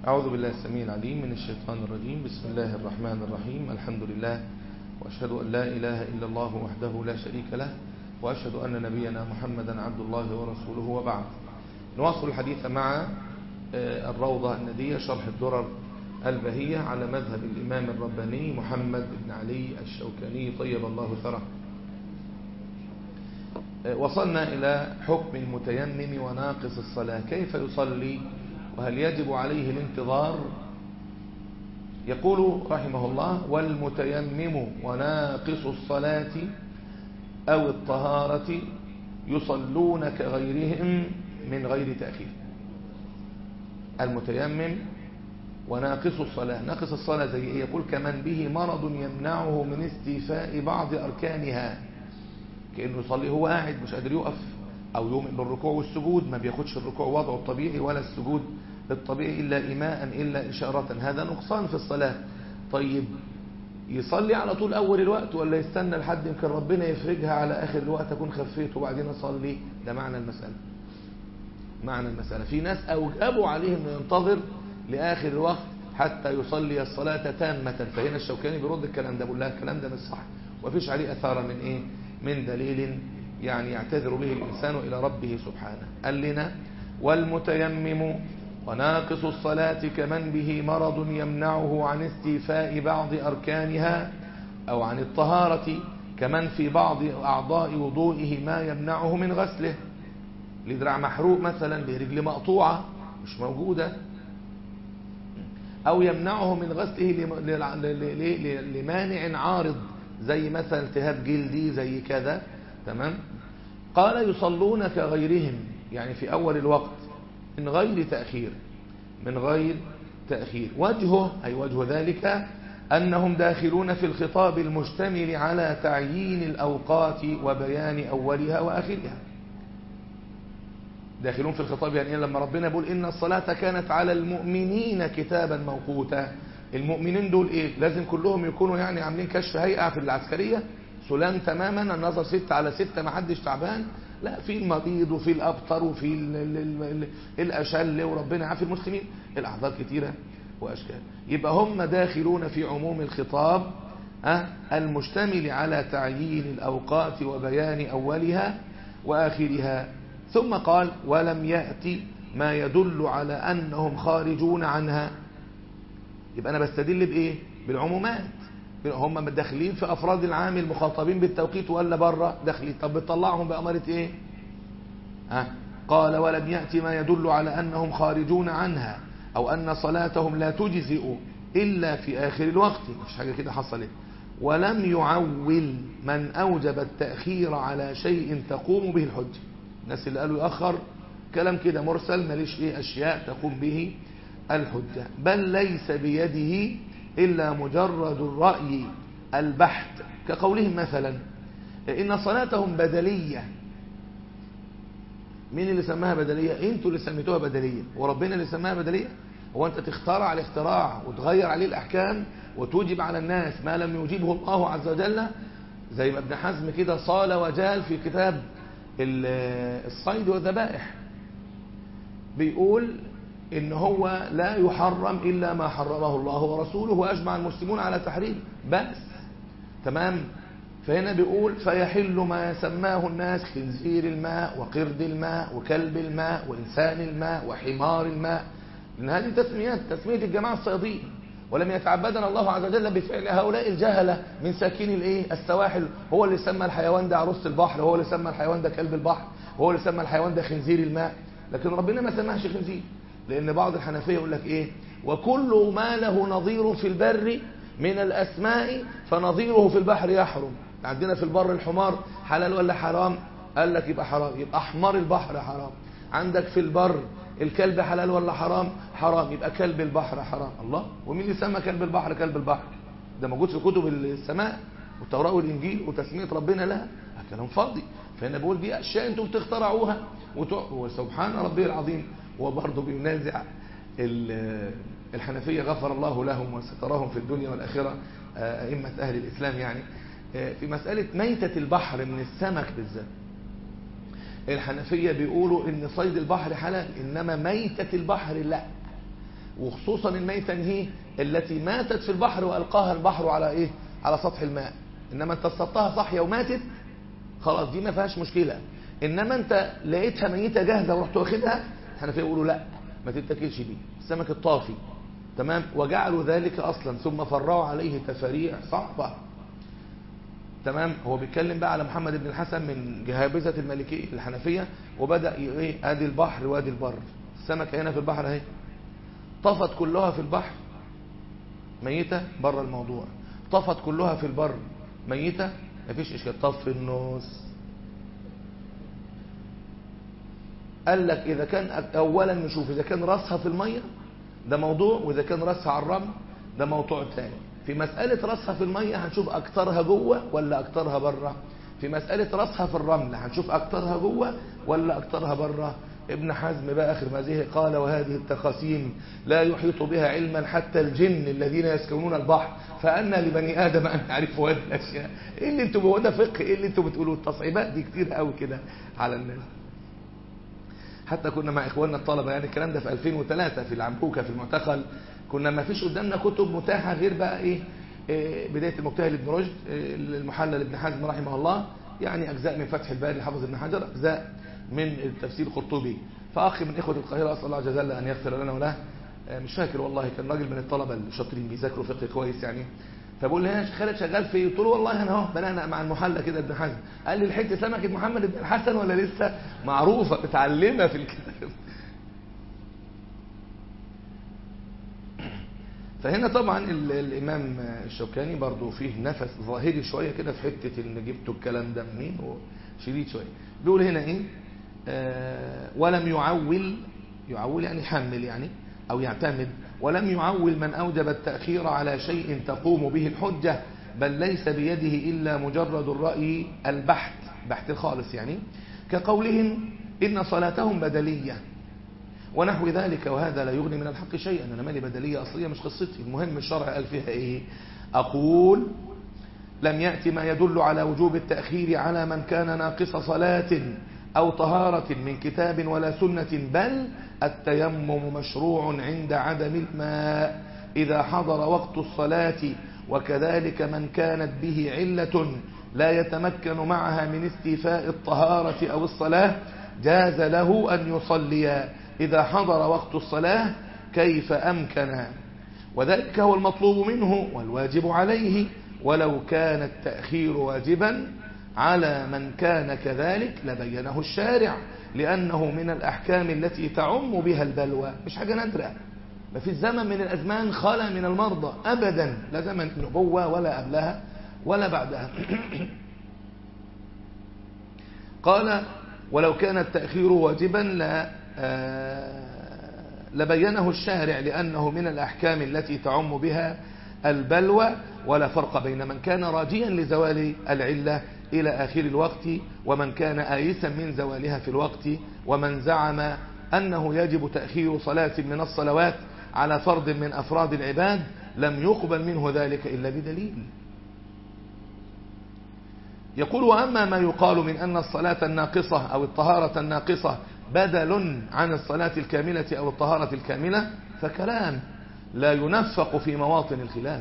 أعوذ بالله السميع العليم من الشيطان الرجيم بسم الله الرحمن الرحيم الحمد لله وأشهد أن لا إله إلا الله وحده لا شريك له وأشهد أن نبينا محمدا عبد الله ورسوله وبعد نواصل الحديث مع الروضة الندية شرح الدرر البهية على مذهب الإمام الرباني محمد بن علي الشوكاني طيب الله ثره وصلنا إلى حكم المتيمم وناقص الصلاة كيف يصلي وهل يجب عليه الانتظار يقول رحمه الله والمتيمم وناقص الصلاة أو الطهارة يصلون كغيرهم من غير تأخير المتيمم وناقص الصلاة ناقص الصلاة زي إيه يقول كمن به مرض يمنعه من استيفاء بعض أركانها كأنه يصلي هو قاعد مش قادر يقف أو يوم بالركوع والسجود ما بياخدش الركوع وضعه الطبيعي ولا السجود الطبيعي إلا إيماء إلا إشارة هذا نقصان في الصلاة طيب يصلي على طول أول الوقت ولا يستنى لحد يمكن ربنا يفرجها على آخر الوقت أكون خفيت وبعدين أصلي ده معنى المسألة معنى المسألة في ناس أوجبوا عليه أنه ينتظر لآخر الوقت حتى يصلي الصلاة تامة فهنا الشوكاني بيرد الكلام ده بيقول لها الكلام ده مش صح ومفيش عليه أثار من إيه من دليل يعني يعتذر به الإنسان إلى ربه سبحانه قال لنا والمتيمم وناقص الصلاة كمن به مرض يمنعه عن استيفاء بعض أركانها أو عن الطهارة كمن في بعض أعضاء وضوئه ما يمنعه من غسله لدرع محروق مثلا لرجل مقطوعة مش موجودة أو يمنعه من غسله لمانع عارض زي مثلا التهاب جلدي زي كذا تمام قال يصلون كغيرهم يعني في أول الوقت من غير تأخير من غير تأخير وجهه أي وجه ذلك أنهم داخلون في الخطاب المشتمل على تعيين الأوقات وبيان أولها وآخرها داخلون في الخطاب يعني لما ربنا يقول إن الصلاة كانت على المؤمنين كتابا موقوتا المؤمنين دول إيه لازم كلهم يكونوا يعني عاملين كشف هيئة في العسكرية سلام تماما النظر ستة على ستة ما حدش تعبان لا في المريض وفي الأبطر وفي ال ال ال الأشل وربنا عافي المسلمين الأعذار كتيرة وأشكال يبقى هم داخلون في عموم الخطاب المشتمل على تعيين الأوقات وبيان أولها وآخرها ثم قال ولم يأتي ما يدل على أنهم خارجون عنها يبقى أنا بستدل بإيه بالعمومات هم داخلين في أفراد العام المخاطبين بالتوقيت ولا بره داخلين طب بتطلعهم بأمارة إيه ها قال ولم يأتي ما يدل على أنهم خارجون عنها أو أن صلاتهم لا تجزئ إلا في آخر الوقت مش حاجة كده حصلت ولم يعول من أوجب التأخير على شيء تقوم به الحجة الناس اللي قالوا يأخر كلام كده مرسل ماليش إيه أشياء تقوم به الحجة بل ليس بيده إلا مجرد الرأي البحت كقولهم مثلا إن صلاتهم بدلية مين اللي سماها بدلية انتوا اللي سميتوها بدلية وربنا اللي سماها بدلية هو انت تخترع الاختراع وتغير عليه الأحكام وتوجب على الناس ما لم يجيبه الله عز وجل زي ما ابن حزم كده صال وجال في كتاب الصيد والذبائح بيقول ان هو لا يحرم الا ما حرمه الله ورسوله واجمع المسلمون على تحريم بس تمام فهنا بيقول فيحل ما سماه الناس خنزير الماء وقرد الماء وكلب الماء وإنسان الماء وحمار الماء لأن هذه تسميات تسمية الجماعة الصيادين ولم يتعبدنا الله عز وجل بفعل هؤلاء الجهلة من ساكين الايه السواحل هو اللي سمى الحيوان ده عروس البحر هو اللي سمى الحيوان ده كلب البحر هو اللي سمى الحيوان ده خنزير الماء لكن ربنا ما سماهش خنزير لأن بعض الحنفية يقول لك إيه وكل ما له نظير في البر من الأسماء فنظيره في البحر يحرم عندنا في البر الحمار حلال ولا حرام قال لك يبقى حرام يبقى حمار البحر حرام عندك في البر الكلب حلال ولا حرام حرام يبقى كلب البحر حرام الله ومين اللي سمى كلب البحر كلب البحر ده موجود في كتب السماء والتوراة والإنجيل وتسمية ربنا لها كلام فاضي فأنا بقول دي أشياء أنتم بتخترعوها وسبحان ربي العظيم وبرضه بينازع الحنفية غفر الله لهم وسترهم في الدنيا والآخرة أئمة أهل الإسلام يعني في مسألة ميتة البحر من السمك بالذات الحنفية بيقولوا ان صيد البحر حلال انما ميتة البحر لا وخصوصا الميتة هي التي ماتت في البحر وألقاها البحر على إيه على سطح الماء إنما أنت اصطدتها صحية وماتت خلاص دي ما فيهاش مشكلة إنما أنت لقيتها ميتة جاهزة ورحت واخدها الحنفية يقولوا لا ما تتاكلش بيه السمك الطافي تمام وجعلوا ذلك أصلا ثم فرعوا عليه تفاريع صعبة تمام هو بيتكلم بقى على محمد بن الحسن من جهابذة المالكية الحنفية وبدأ ايه ادي البحر وادي البر السمكة هنا في البحر اهي طفت كلها في البحر ميتة بره الموضوع طفت كلها في البر ميتة مفيش اشكال طف في النص قال لك اذا كان اولا نشوف اذا كان راسها في المية ده موضوع واذا كان راسها على الرمل ده موضوع تاني في مسألة راسها في المية هنشوف اكترها جوه ولا اكترها بره في مسألة راسها في الرمل هنشوف اكترها جوه ولا اكترها بره ابن حزم بقى اخر ما زهق قال وهذه التقاسيم لا يحيط بها علما حتى الجن الذين يسكنون البحر فأنا لبني آدم أن يعرفوا هذه الأشياء إيه اللي انتوا هو ده فقه إيه اللي انتوا بتقولوا التصعيبات دي كتير قوي كده على الناس حتى كنا مع إخواننا الطلبة يعني الكلام ده في 2003 في العنبوكة في المعتقل كنا ما فيش قدامنا كتب متاحة غير بقى إيه, إيه بداية المجتهد لابن رشد إيه المحلل ابن حزم رحمه الله يعني أجزاء من فتح الباري لحافظ ابن حجر أجزاء من التفسير القرطبي فأخ من إخوة القاهرة أسأل الله جل أن يغفر لنا وله مش فاكر والله كان راجل من الطلبة الشاطرين بيذاكروا فقه كويس يعني فبقول لي انا خالد شغال في قلت له والله انا اهو بنانا مع المحلى كده ابن حزم قال لي الحته سمكه محمد بن الحسن ولا لسه معروفه متعلمه في الكتاب فهنا طبعا الامام الشوكاني برضو فيه نفس ظاهري شويه كده في حته ان جبتوا الكلام ده منين وشديد شويه بيقول هنا ايه آه ولم يعول يعول يعني يحمل يعني او يعتمد ولم يعول من أوجب التأخير على شيء تقوم به الحجة بل ليس بيده إلا مجرد الرأي البحث بحث الخالص يعني كقولهم إن صلاتهم بدلية ونحو ذلك وهذا لا يغني من الحق شيئا أنا مالي بدلية أصلية مش قصتي المهم الشرع قال فيها إيه أقول لم يأتي ما يدل على وجوب التأخير على من كان ناقص صلاة أو طهارة من كتاب ولا سنة بل التيمم مشروع عند عدم الماء إذا حضر وقت الصلاة وكذلك من كانت به علة لا يتمكن معها من استيفاء الطهارة أو الصلاة جاز له أن يصلي إذا حضر وقت الصلاة كيف أمكن وذلك هو المطلوب منه والواجب عليه ولو كان التأخير واجبا على من كان كذلك لبينه الشارع لأنه من الأحكام التي تعم بها البلوى مش حاجة نادرة ما في زمن من الأزمان خلا من المرضى أبدا لا زمن نبوة ولا قبلها ولا بعدها قال ولو كان التأخير واجبا لا لبينه الشارع لأنه من الأحكام التي تعم بها البلوى ولا فرق بين من كان راجيا لزوال العلة إلى آخر الوقت ومن كان آيسا من زوالها في الوقت ومن زعم أنه يجب تأخير صلاة من الصلوات على فرد من أفراد العباد لم يقبل منه ذلك إلا بدليل يقول وأما ما يقال من أن الصلاة الناقصة أو الطهارة الناقصة بدل عن الصلاة الكاملة أو الطهارة الكاملة فكلام لا ينفق في مواطن الخلاف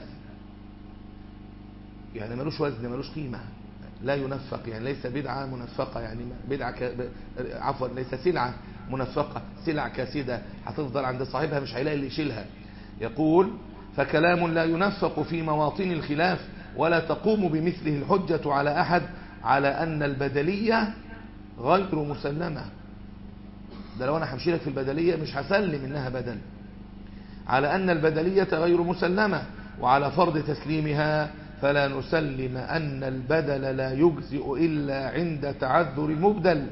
يعني ملوش وزن ملوش قيمة لا ينفق يعني ليس بدعة منفقة يعني بدعة ك... عفوا ليس سلعة منفقة سلع كاسدة هتفضل عند صاحبها مش هيلاقي اللي يشيلها يقول فكلام لا ينفق في مواطن الخلاف ولا تقوم بمثله الحجة على أحد على أن البدلية غير مسلمة ده لو أنا همشي لك في البدلية مش هسلم إنها بدل على أن البدلية غير مسلمة وعلى فرض تسليمها فلا نسلم أن البدل لا يجزئ إلا عند تعذر المبدل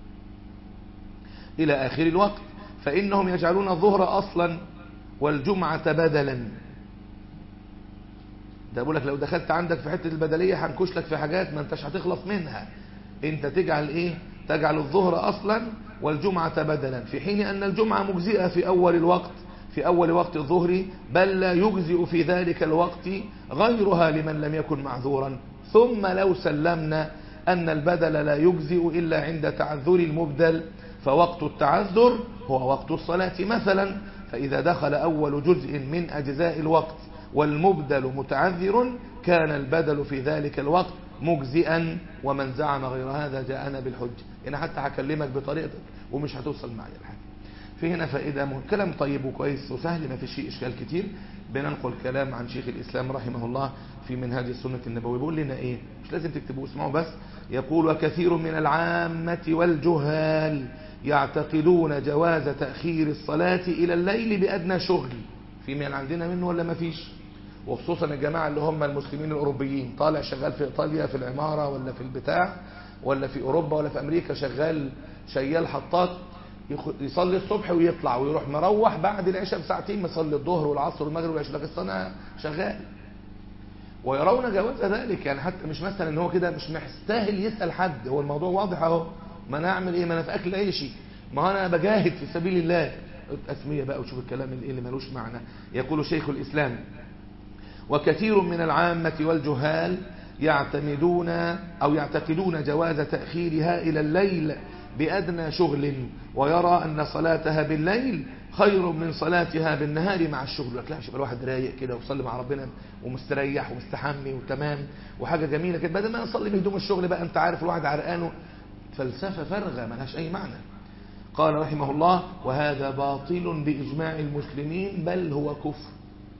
إلى آخر الوقت فإنهم يجعلون الظهر أصلا والجمعة بدلا ده بقول لك لو دخلت عندك في حتة البدلية هنكش لك في حاجات ما انتش هتخلص منها انت تجعل ايه تجعل الظهر أصلا والجمعة بدلا في حين أن الجمعة مجزئة في أول الوقت في أول وقت الظهر بل لا يجزئ في ذلك الوقت غيرها لمن لم يكن معذورا ثم لو سلمنا أن البدل لا يجزئ إلا عند تعذر المبدل فوقت التعذر هو وقت الصلاة مثلا فإذا دخل أول جزء من أجزاء الوقت والمبدل متعذر كان البدل في ذلك الوقت مجزئا ومن زعم غير هذا جاءنا بالحج هنا حتى هكلمك بطريقتك ومش هتوصل معي الحاجة في هنا فائدة مهم. كلام طيب وكويس وسهل ما فيش فيه إشكال كتير بننقل كلام عن شيخ الإسلام رحمه الله في منهاج السنة النبوي بيقول لنا إيه مش لازم تكتبوا اسمعوا بس يقول وكثير من العامة والجهال يعتقدون جواز تأخير الصلاة إلى الليل بأدنى شغل في من عندنا منه ولا ما فيش وخصوصا الجماعة اللي هم المسلمين الأوروبيين طالع شغال في إيطاليا في العمارة ولا في البتاع ولا في أوروبا ولا في أمريكا شغال شيال حطات يصلي الصبح ويطلع ويروح مروح بعد العشاء بساعتين مصلي الظهر والعصر والمغرب والعشاء لكن الصلاة شغال ويرون جواز ذلك يعني حتى مش مثلا ان هو كده مش مستاهل يسأل حد هو الموضوع واضح اهو ما انا اعمل ايه ما انا في اكل عيشي ما انا بجاهد في سبيل الله اسمية بقى وشوف الكلام اللي, اللي ملوش معنى يقول شيخ الاسلام وكثير من العامة والجهال يعتمدون أو يعتقدون جواز تأخيرها إلى الليل بأدنى شغل ويرى أن صلاتها بالليل خير من صلاتها بالنهار مع الشغل لك لا مش يبقى الواحد رايق كده ويصلي مع ربنا ومستريح ومستحمي وتمام وحاجة جميلة كده بدل ما نصلي بهدوم الشغل بقى انت عارف الواحد عرقانه فلسفة فارغة ملهاش أي معنى قال رحمه الله وهذا باطل بإجماع المسلمين بل هو كفر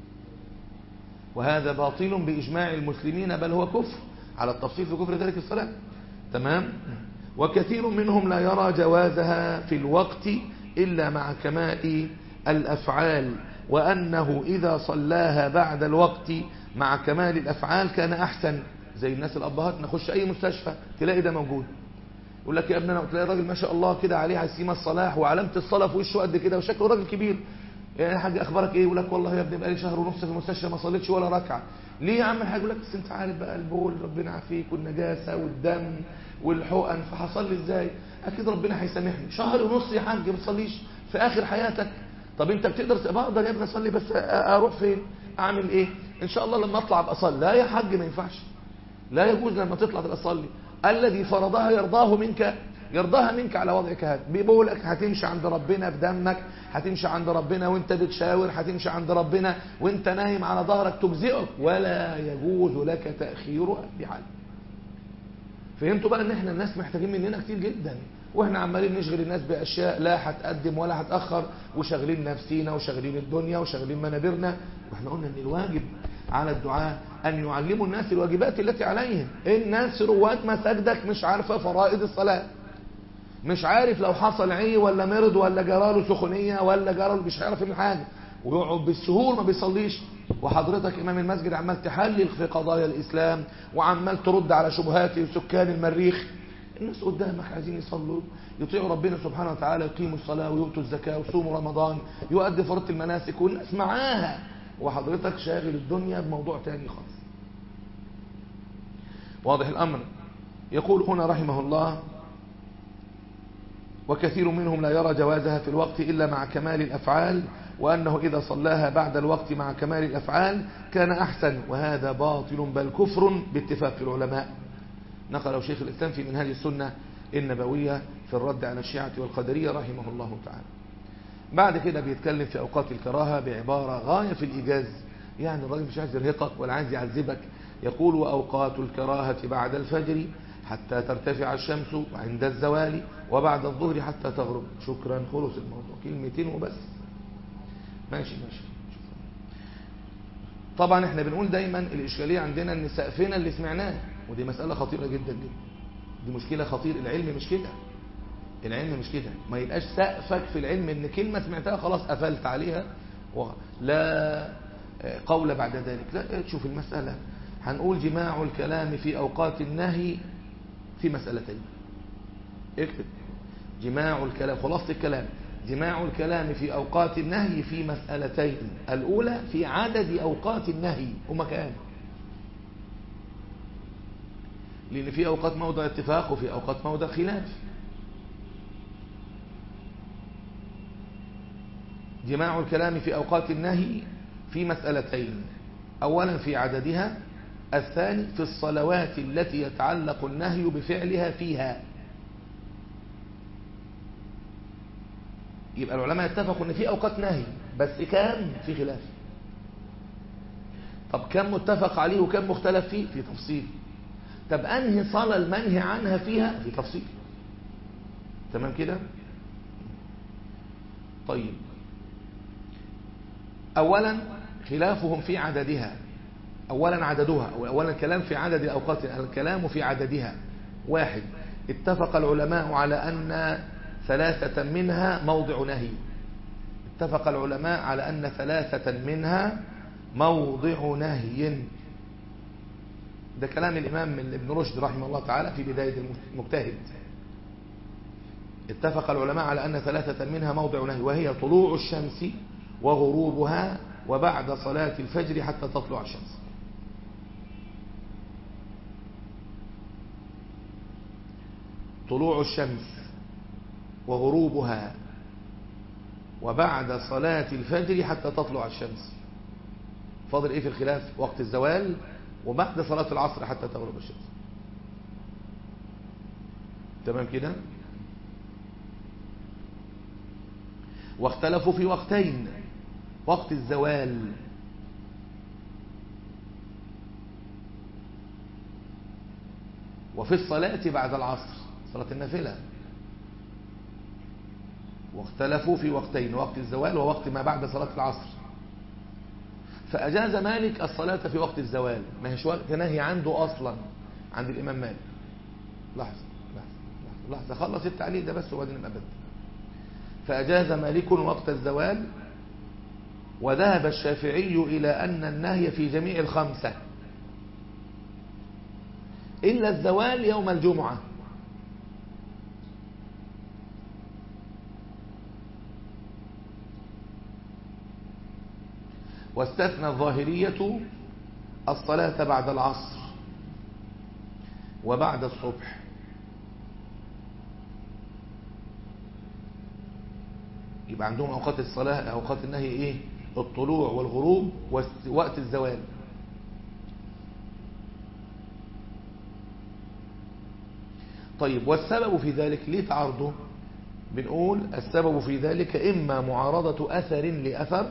وهذا باطل بإجماع المسلمين بل هو كفر على التفصيل في كفر ذلك الصلاة تمام وكثير منهم لا يرى جوازها في الوقت إلا مع كمال الأفعال وأنه إذا صلاها بعد الوقت مع كمال الأفعال كان أحسن زي الناس الأبهات نخش أي مستشفى تلاقي ده موجود يقول لك يا ابننا تلاقي راجل ما شاء الله كده عليه عسيمة الصلاح وعلامة الصلاة في وشه قد كده وشكله راجل كبير يعني يا حاج اخبارك ايه يقول لك والله يا ابني بقالي شهر ونص في المستشفى ما صليتش ولا ركعه ليه يا عم الحاج يقول لك بس انت عارف بقى البول ربنا يعافيك والنجاسه والدم والحقن فهصلي ازاي اكيد ربنا هيسامحني شهر ونص يا حاج ما تصليش في اخر حياتك طب انت بتقدر بقدر يا ابني اصلي بس اروح فين اعمل ايه ان شاء الله لما اطلع ابقى اصلي لا يا حاج ما ينفعش لا يجوز لما تطلع تبقى تصلي الذي فرضها يرضاه منك يرضاها منك على وضعك هذا بيقول لك هتمشي عند ربنا بدمك هتمشي عند ربنا وانت بتشاور هتمشي عند ربنا وانت نايم على ظهرك تجزئك ولا يجوز لك تأخيرها بحال فهمتوا بقى ان احنا الناس محتاجين مننا كتير جدا واحنا عمالين نشغل الناس باشياء لا هتقدم ولا هتاخر وشغلين نفسينا وشغلين الدنيا وشغلين منابرنا واحنا قلنا ان الواجب على الدعاء ان يعلموا الناس الواجبات التي عليهم الناس رواد مساجدك مش عارفه فرائض الصلاه مش عارف لو حصل عي ولا مرض ولا جراله سخونيه ولا جراله مش هيعرف يعمل حاجه ويقعد بالسهول ما بيصليش وحضرتك امام المسجد عمال تحلل في قضايا الاسلام وعمال ترد على شبهات سكان المريخ الناس قدامك عايزين يصلوا يطيعوا ربنا سبحانه وتعالى يقيموا الصلاه ويؤتوا الزكاه ويصوموا رمضان يؤدي فريضه المناسك والناس معاها وحضرتك شاغل الدنيا بموضوع تاني خالص واضح الامر يقول هنا رحمه الله وكثير منهم لا يرى جوازها في الوقت إلا مع كمال الأفعال وأنه إذا صلاها بعد الوقت مع كمال الأفعال كان أحسن وهذا باطل بل كفر باتفاق العلماء نقل شيخ الإسلام في منهاج السنة النبوية في الرد على الشيعة والقدرية رحمه الله تعالى بعد كده بيتكلم في أوقات الكراهة بعبارة غاية في الإيجاز يعني الراجل مش عايز يرهقك ولا عايز يعذبك يقول وأوقات الكراهة بعد الفجر حتى ترتفع الشمس وعند الزوال وبعد الظهر حتى تغرب شكرا خلص الموضوع كلمتين وبس ماشي ماشي طبعا احنا بنقول دايما الإشكالية عندنا ان سقفنا اللي سمعناه ودي مسألة خطيرة جدا جدا دي مشكلة خطيرة العلم مش كده العلم مش كده ما يبقاش سقفك في العلم ان كلمة سمعتها خلاص قفلت عليها لا قول بعد ذلك لا تشوف المسألة هنقول جماع الكلام في أوقات النهي في مسألتين اكتب جماع الكلام خلاصة الكلام جماع الكلام في أوقات النهي في مسألتين الأولى في عدد أوقات النهي ومكان لأن في أوقات موضع اتفاق وفي أوقات موضع خلاف جماع الكلام في أوقات النهي في مسألتين أولا في عددها الثاني في الصلوات التي يتعلق النهي بفعلها فيها يبقى العلماء اتفقوا ان في اوقات نهي بس كام في خلاف طب كم متفق عليه وكم مختلف فيه في تفصيل طب أنهي صلاة المنهي عنها فيها في تفصيل تمام كده طيب أولا خلافهم في عددها أولا عددها أو أولا الكلام في عدد الأوقات الكلام في عددها واحد اتفق العلماء على أن ثلاثة منها موضع نهي اتفق العلماء على أن ثلاثة منها موضع نهي ده كلام الإمام من ابن رشد رحمه الله تعالى في بداية المجتهد اتفق العلماء على أن ثلاثة منها موضع نهي وهي طلوع الشمس وغروبها وبعد صلاة الفجر حتى تطلع الشمس طلوع الشمس وغروبها وبعد صلاة الفجر حتى تطلع الشمس فاضل ايه في الخلاف وقت الزوال وبعد صلاة العصر حتى تغرب الشمس تمام كده واختلفوا في وقتين وقت الزوال وفي الصلاة بعد العصر صلاة النافلة واختلفوا في وقتين وقت الزوال ووقت ما بعد صلاة العصر فأجاز مالك الصلاة في وقت الزوال ما هيش وقت نهي عنده أصلا عند الإمام مالك لحظة لحظة لحظة خلص التعليل ده بس وبعدين نبقى بدل فأجاز مالك وقت الزوال وذهب الشافعي إلى أن النهي في جميع الخمسة إلا الزوال يوم الجمعة واستثنى الظاهرية الصلاة بعد العصر وبعد الصبح يبقى عندهم أوقات الصلاة أوقات النهي إيه الطلوع والغروب ووقت الزوال طيب والسبب في ذلك ليه تعرضه بنقول السبب في ذلك إما معارضة أثر لأثر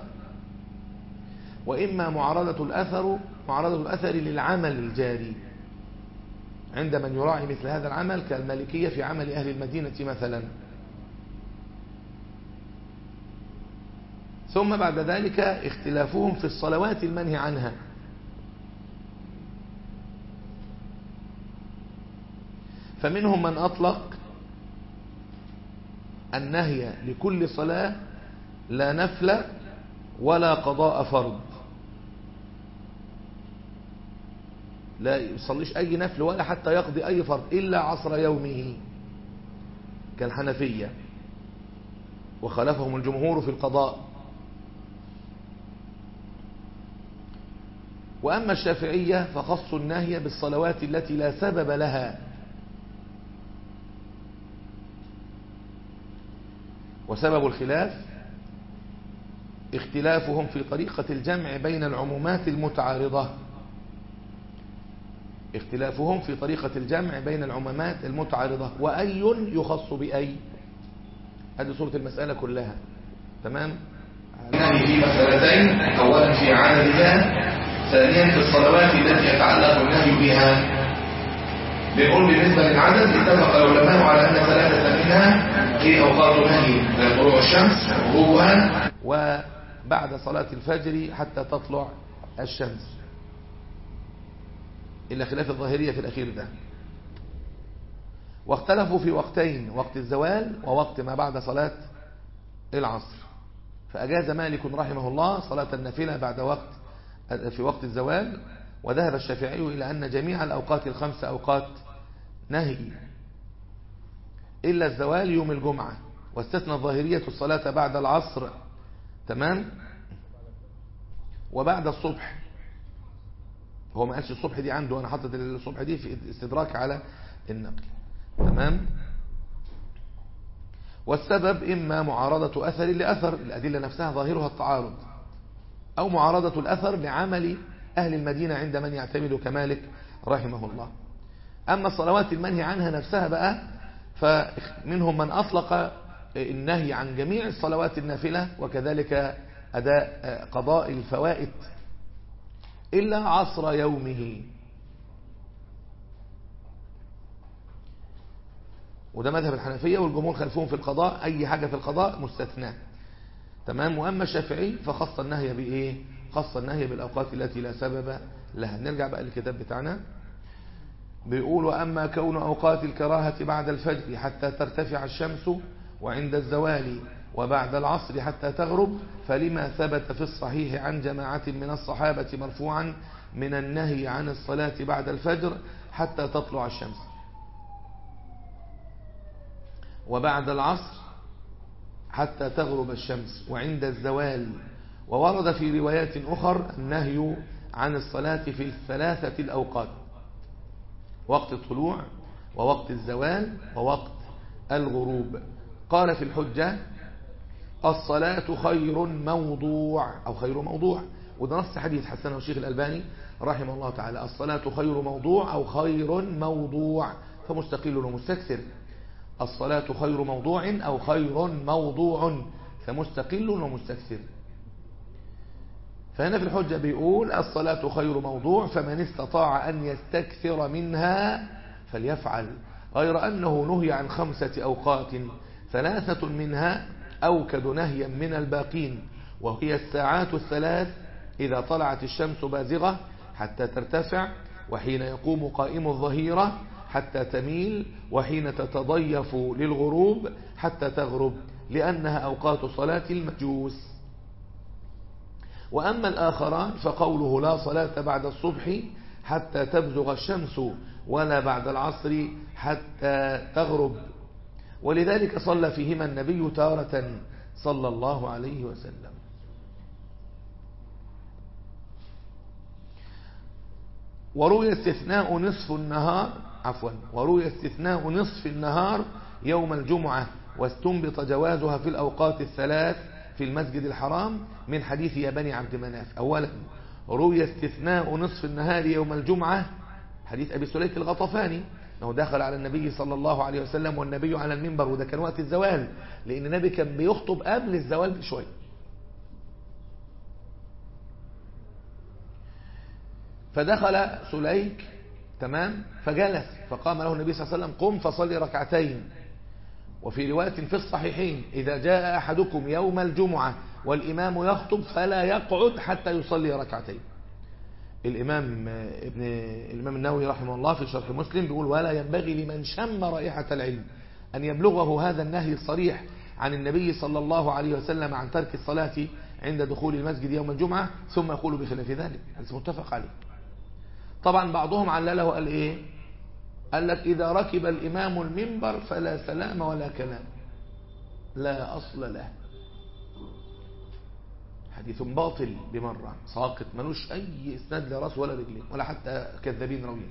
وإما معارضة الأثر معارضة الأثر للعمل الجاري عند من يراعي مثل هذا العمل كالمالكية في عمل أهل المدينة مثلا ثم بعد ذلك اختلافهم في الصلوات المنهي عنها فمنهم من أطلق النهي لكل صلاة لا نفل ولا قضاء فرض لا يصليش أي نفل ولا حتى يقضي أي فرض إلا عصر يومه كالحنفية وخالفهم الجمهور في القضاء وأما الشافعية فخصوا النهي بالصلوات التي لا سبب لها وسبب الخلاف اختلافهم في طريقة الجمع بين العمومات المتعارضة اختلافهم في طريقة الجمع بين العمومات المتعارضة وأي يخص بأي هذه صورة المسألة كلها تمام نهي في مسألتين أولا في عددها ثانيا في الصلوات التي يتعلق النهي بها بنقول بالنسبة للعدد اتفق العلماء على أن ثلاثة منها في أوقات نهي طلوع الشمس وغروبها وبعد صلاة الفجر حتى تطلع الشمس إلا خلاف الظاهرية في الأخير ده واختلفوا في وقتين وقت الزوال ووقت ما بعد صلاة العصر فأجاز مالك رحمه الله صلاة النافلة بعد وقت في وقت الزوال وذهب الشافعي إلى أن جميع الأوقات الخمسة أوقات نهي إلا الزوال يوم الجمعة واستثنى الظاهرية الصلاة بعد العصر تمام وبعد الصبح هو ما قالش الصبح دي عنده أنا حاطط الصبح دي في استدراك على النقل تمام والسبب إما معارضة أثر لأثر الأدلة نفسها ظاهرها التعارض أو معارضة الأثر لعمل أهل المدينة عند من يعتمد كمالك رحمه الله أما الصلوات المنهي عنها نفسها بقى فمنهم من أطلق النهي عن جميع الصلوات النافلة وكذلك أداء قضاء الفوائد إلا عصر يومه وده مذهب الحنفية والجمهور خلفهم في القضاء أي حاجة في القضاء مستثنى تمام وأما الشافعي فخص النهي بإيه خص النهي بالأوقات التي لا سبب لها نرجع بقى للكتاب بتاعنا بيقول وأما كون أوقات الكراهة بعد الفجر حتى ترتفع الشمس وعند الزوال وبعد العصر حتى تغرب فلما ثبت في الصحيح عن جماعة من الصحابة مرفوعا من النهي عن الصلاة بعد الفجر حتى تطلع الشمس وبعد العصر حتى تغرب الشمس وعند الزوال وورد في روايات أخر النهي عن الصلاة في الثلاثة الأوقات وقت الطلوع ووقت الزوال ووقت الغروب قال في الحجة الصلاة خير موضوع أو خير موضوع وده نص حديث حسنه الشيخ الألباني رحمه الله تعالى الصلاة خير موضوع أو خير موضوع فمستقل ومستكثر الصلاة خير موضوع أو خير موضوع فمستقل ومستكثر فهنا في الحجة بيقول الصلاة خير موضوع فمن استطاع أن يستكثر منها فليفعل غير أنه نهي عن خمسة أوقات ثلاثة منها أوكد نهيا من الباقين وهي الساعات الثلاث إذا طلعت الشمس بازغة حتى ترتفع وحين يقوم قائم الظهيرة حتى تميل وحين تتضيف للغروب حتى تغرب لأنها أوقات صلاة المجوس وأما الآخران فقوله لا صلاة بعد الصبح حتى تبزغ الشمس ولا بعد العصر حتى تغرب ولذلك صلى فيهما النبي تارة صلى الله عليه وسلم وروي استثناء نصف النهار عفوا وروي استثناء نصف النهار يوم الجمعة واستنبط جوازها في الأوقات الثلاث في المسجد الحرام من حديث يا بني عبد مناف أولا روي استثناء نصف النهار يوم الجمعة حديث أبي سليك الغطفاني أنه دخل على النبي صلى الله عليه وسلم والنبي على المنبر وده كان وقت الزوال لأن النبي كان بيخطب قبل الزوال بشوية فدخل سليك تمام فجلس فقام له النبي صلى الله عليه وسلم قم فصلي ركعتين وفي رواية في الصحيحين إذا جاء أحدكم يوم الجمعة والإمام يخطب فلا يقعد حتى يصلي ركعتين الإمام ابن الإمام النووي رحمه الله في شرح مسلم بيقول ولا ينبغي لمن شم رائحة العلم أن يبلغه هذا النهي الصريح عن النبي صلى الله عليه وسلم عن ترك الصلاة عند دخول المسجد يوم الجمعة ثم يقول بخلاف ذلك هذا متفق عليه طبعا بعضهم علله قال إيه قال لك إذا ركب الإمام المنبر فلا سلام ولا كلام لا أصل له حديث باطل بمرة ساقط ملوش أي إسناد لراس ولا رجلين ولا حتى كذابين راويين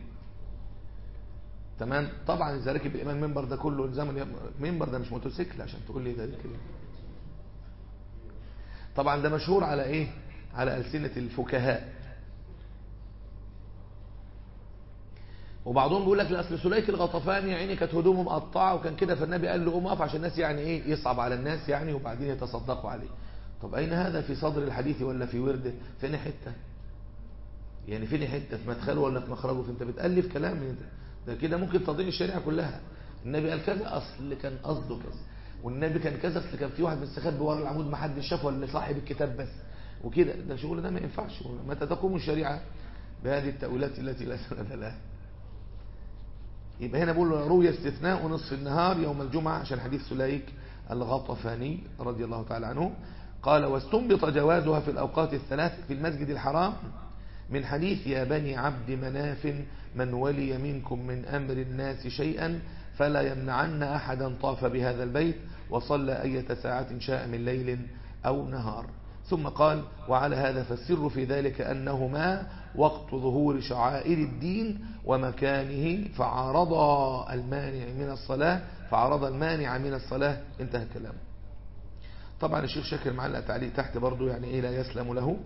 تمام طبعا إذا ركب الإمام المنبر ده كله الزمن منبر ده مش موتوسيكل عشان تقول لي ده كده طبعا ده مشهور على إيه على ألسنة الفكهاء وبعضهم بيقول لك اصل سليك الغطفاني يعني كانت هدومه مقطعه وكان كده فالنبي قال له قوم اقف عشان الناس يعني ايه يصعب على الناس يعني وبعدين يتصدقوا عليه طب اين هذا في صدر الحديث ولا في ورده فين حته يعني فين حته في مدخله ولا في مخرجه فانت بتالف كلام ده, ده كده ممكن تضيع الشريعه كلها النبي قال كذا اصل كان قصده كذا والنبي كان كذا اصل كان في واحد مستخبي ورا العمود ما حدش شافه ولا صاحب الكتاب بس وكده ده الشغل ده ما ينفعش متى تقوم الشريعه بهذه التاويلات التي لا سند لها يبقى هنا بقول روي استثناء نصف النهار يوم الجمعة عشان حديث سليك الغطفاني رضي الله تعالى عنه قال واستنبط جوازها في الأوقات الثلاث في المسجد الحرام من حديث يا بني عبد مناف من ولي منكم من أمر الناس شيئا فلا يمنعن أحدا طاف بهذا البيت وصلى أية ساعة شاء من ليل أو نهار ثم قال وعلى هذا فالسر في ذلك أنهما وقت ظهور شعائر الدين ومكانه فعارض المانع من الصلاة فعرض المانع من الصلاة انتهى الكلام طبعا الشيخ شاكر معلق تعليق تحت برضو يعني ايه لا يسلم له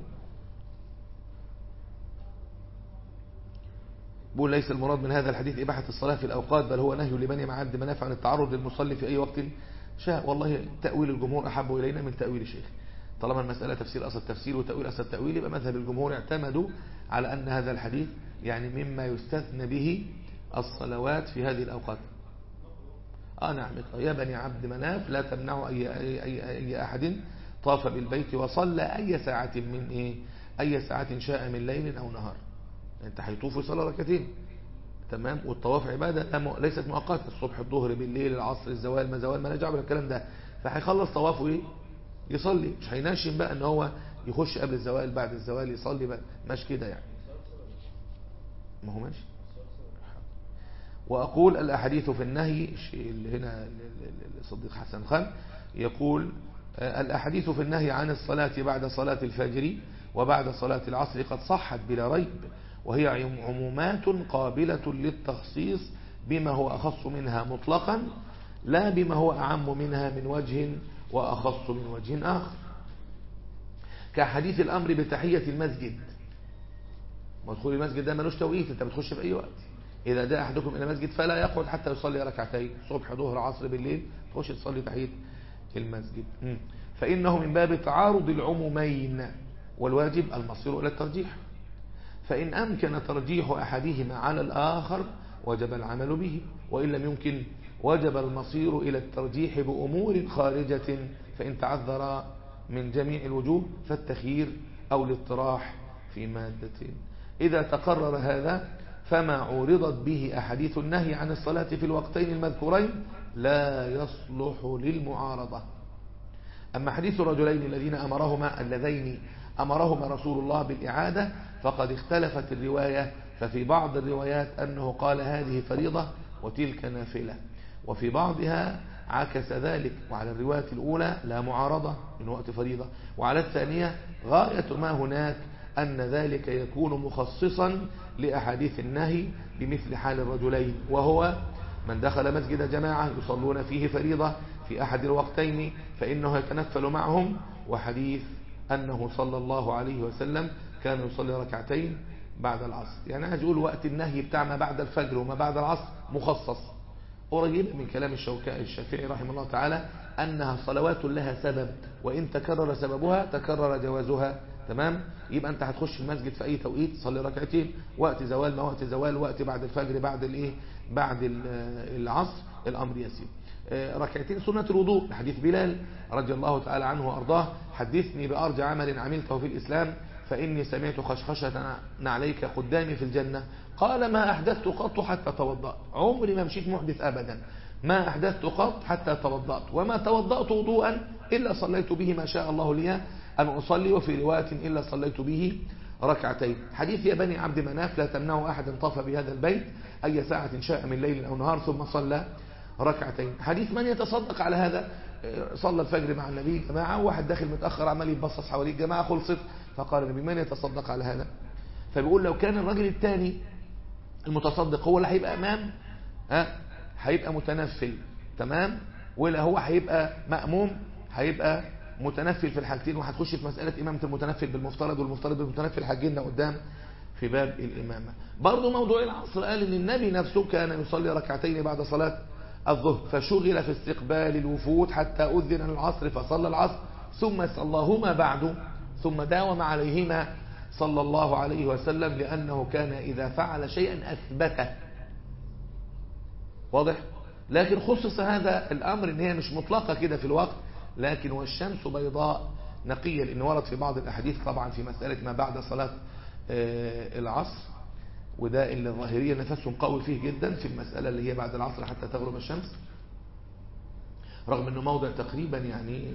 بقول ليس المراد من هذا الحديث إباحة الصلاة في الأوقات بل هو نهي لبني معد منافع عن التعرض للمصلي في أي وقت شاء والله تأويل الجمهور أحب إلينا من تأويل الشيخ طالما المسألة تفسير أصل التفسير وتأويل أصل التأويل يبقى مذهب الجمهور اعتمدوا على أن هذا الحديث يعني مما يستثنى به الصلوات في هذه الأوقات آه نعم يا بني عبد مناف لا تمنعوا أي, أي, أي, أي أحد طاف بالبيت وصلى أي ساعة من إيه أي ساعة شاء من ليل أو نهار أنت هيطوف ويصلي ركعتين تمام والطواف عبادة ليست مؤقتة الصبح الظهر بالليل العصر الزوال ما زوال ما نجع بالكلام ده فهيخلص طوافه ايه يصلي مش هيناشم بقى ان هو يخش قبل الزوال بعد الزوال يصلي بقى مش كده يعني ما هو ماشي وأقول الأحاديث في النهي اللي هنا الصديق حسن خان يقول الأحاديث في النهي عن الصلاة بعد صلاة الفجر وبعد صلاة العصر قد صحت بلا ريب وهي عمومات قابلة للتخصيص بما هو أخص منها مطلقا لا بما هو أعم منها من وجه وأخص من وجه آخر كحديث الأمر بتحية المسجد مدخول المسجد ده ملوش توقيت انت بتخش في أي وقت إذا جاء أحدكم إلى المسجد فلا يقعد حتى يصلي ركعتين صبح ظهر عصر بالليل تخش تصلي تحية المسجد فإنه من باب تعارض العمومين والواجب المصير إلى الترجيح فإن أمكن ترجيح أحدهما على الآخر وجب العمل به وإن لم يمكن وجب المصير إلى الترجيح بأمور خارجة فإن تعذر من جميع الوجوه فالتخيير أو الاطراح في مادة إذا تقرر هذا فما عورضت به أحاديث النهي عن الصلاة في الوقتين المذكورين لا يصلح للمعارضة أما حديث الرجلين الذين أمرهما اللذين أمرهما رسول الله بالإعادة فقد اختلفت الرواية ففي بعض الروايات أنه قال هذه فريضة وتلك نافلة وفي بعضها عكس ذلك وعلى الرواية الأولى لا معارضة من وقت فريضة وعلى الثانية غاية ما هناك أن ذلك يكون مخصصا لأحاديث النهي بمثل حال الرجلين وهو من دخل مسجد جماعة يصلون فيه فريضة في أحد الوقتين فإنه يتنفل معهم وحديث أنه صلى الله عليه وسلم كان يصلي ركعتين بعد العصر يعني عايز أقول وقت النهي بتاع ما بعد الفجر وما بعد العصر مخصص قريب من كلام الشافعي رحمه الله تعالى أنها صلوات لها سبب وإن تكرر سببها تكرر جوازها تمام يبقى أنت هتخش المسجد في أي توقيت تصلي ركعتين وقت زوال ما وقت زوال وقت بعد الفجر بعد الايه بعد العصر الأمر يسير ركعتين سنة الوضوء حديث بلال رضي الله تعالى عنه وأرضاه حدثني بأرجى عمل عملته في الإسلام فإني سمعت خشخشة عليك قدامي في الجنة قال ما أحدثت قط حتى توضأت عمري ما مشيت محدث أبدا ما أحدثت قط حتى توضأت وما توضأت وضوءا إلا صليت به ما شاء الله لي أن أصلي وفي رواية إلا صليت به ركعتين حديث يا بني عبد مناف لا تمنعوا أحد طاف بهذا البيت أي ساعة شاء من ليل أو نهار ثم صلى ركعتين حديث من يتصدق على هذا صلى الفجر مع النبي جماعة واحد داخل متأخر عمال يتبصص حواليه الجماعة خلصت فقال النبي من يتصدق على هذا فبيقول لو كان الرجل الثاني المتصدق هو اللي هيبقى امام ها هيبقى متنفل تمام ولا هو هيبقى مأموم هيبقى متنفل في الحالتين وهتخش في مسألة إمامة المتنفل بالمفترض والمفترض بالمتنفل هتجينا قدام في باب الإمامة برضو موضوع العصر قال إن النبي نفسه كان يصلي ركعتين بعد صلاة الظهر فشغل في استقبال الوفود حتى أذن العصر فصلى العصر ثم صلاهما بعد ثم داوم عليهما صلى الله عليه وسلم لأنه كان إذا فعل شيئا أثبته واضح لكن خصص هذا الأمر إن هي مش مطلقة كده في الوقت لكن والشمس بيضاء نقية لأن ورد في بعض الأحاديث طبعا في مسألة ما بعد صلاة العصر وده اللي الظاهرية نفسهم قوي فيه جدا في المسألة اللي هي بعد العصر حتى تغرب الشمس رغم أنه موضع تقريبا يعني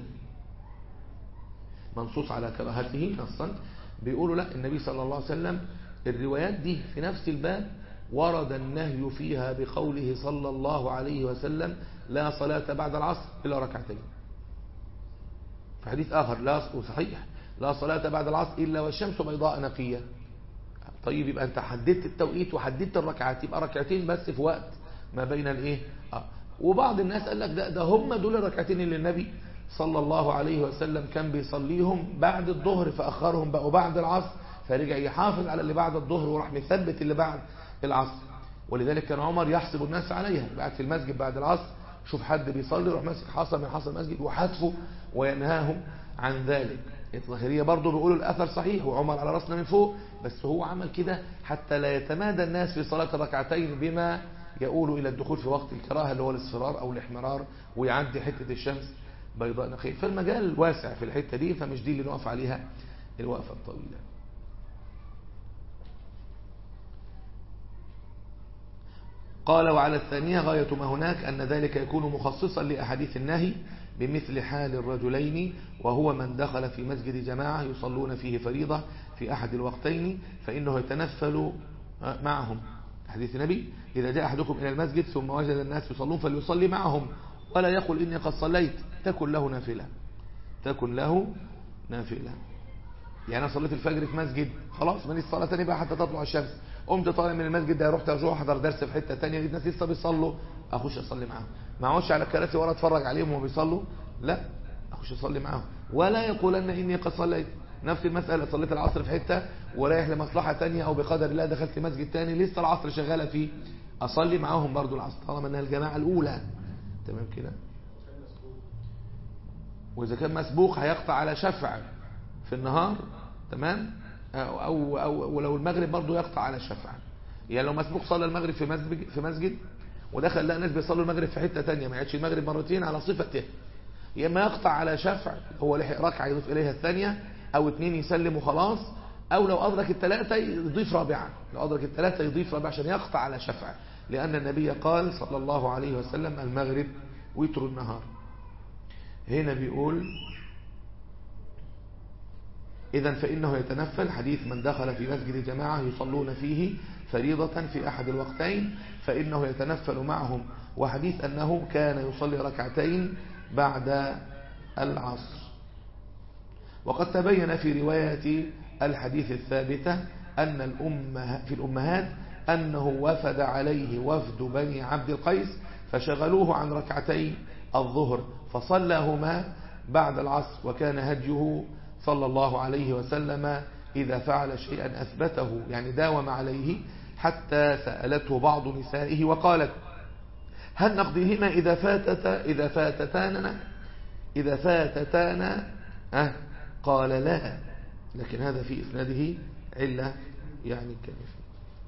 منصوص على كراهته نصا بيقولوا لا النبي صلى الله عليه وسلم الروايات دي في نفس الباب ورد النهي فيها بقوله صلى الله عليه وسلم لا صلاة بعد العصر إلا ركعتين في حديث آخر لا صحيح لا صلاة بعد العصر إلا والشمس بيضاء نقية طيب يبقى أنت حددت التوقيت وحددت الركعات يبقى ركعتين بس في وقت ما بين الإيه آه. وبعض الناس قال لك ده, ده هم دول الركعتين اللي النبي صلى الله عليه وسلم كان بيصليهم بعد الظهر فأخرهم بقوا بعد العصر فرجع يحافظ على اللي بعد الظهر وراح مثبت اللي بعد العصر ولذلك كان عمر يحسب الناس عليها بعد في المسجد بعد العصر شوف حد بيصلي يروح ماسك حصى من حصى المسجد وحتفه وينهاه عن ذلك الظاهرية برضه بيقولوا الأثر صحيح وعمر على رأسنا من فوق بس هو عمل كده حتى لا يتمادى الناس في صلاة الركعتين بما يقول إلى الدخول في وقت الكراهة اللي هو الاصفرار أو الاحمرار ويعدي حتة الشمس بيضاء نقية فالمجال واسع في الحتة دي فمش دي اللي نقف عليها الوقفة الطويلة قال وعلى الثانية غاية ما هناك أن ذلك يكون مخصصا لأحاديث النهي بمثل حال الرجلين وهو من دخل في مسجد جماعة يصلون فيه فريضة في أحد الوقتين فإنه يتنفل معهم حديث النبي إذا جاء أحدكم إلى المسجد ثم وجد الناس يصلون فليصلي معهم ولا يقول إني قد صليت تكن له نافلة تكن له نافلة يعني أنا صليت الفجر في مسجد خلاص من الصلاة تاني بقى حتى تطلع الشمس قمت طالع من المسجد ده رحت ارجع احضر درس في حته ثانيه لقيت ناس لسه بيصلوا اخش اصلي معاهم ما اقعدش على الكراسي ورا اتفرج عليهم وهم بيصلوا لا اخش اصلي معاهم ولا يقولن اني قد صليت نفس المساله صليت العصر في حته ورايح لمصلحه ثانيه او بقدر الله دخلت مسجد ثاني لسه العصر شغاله فيه اصلي معاهم برضو العصر طالما انها الجماعه الاولى تمام كده واذا كان مسبوق هيقطع على شفع في النهار تمام أو, أو, أو ولو المغرب برضه يقطع على الشفع يعني لو مسبوق صلى المغرب في مسجد في مسجد ودخل لقى ناس بيصلوا المغرب في حته ثانيه ما يعيدش المغرب مرتين على صفته يا اما يقطع على شفع هو لحق ركعه يضيف اليها الثانيه او اثنين يسلم وخلاص او لو ادرك الثلاثه يضيف رابعه لو ادرك الثلاثه يضيف رابعه عشان يقطع على شفع لان النبي قال صلى الله عليه وسلم المغرب وتر النهار هنا بيقول إذا فإنه يتنفل حديث من دخل في مسجد جماعة يصلون فيه فريضة في أحد الوقتين فإنه يتنفل معهم وحديث أنه كان يصلي ركعتين بعد العصر وقد تبين في رواية الحديث الثابتة أن الأمه في الأمهات أنه وفد عليه وفد بني عبد القيس فشغلوه عن ركعتي الظهر فصلىهما بعد العصر وكان هديه صلى الله عليه وسلم إذا فعل شيئا أثبته يعني داوم عليه حتى سألته بعض نسائه وقالت هل نقضيهما إذا فاتتا إذا فاتتاننا إذا فاتتانا أه قال لا لكن هذا في إسناده علة يعني كنف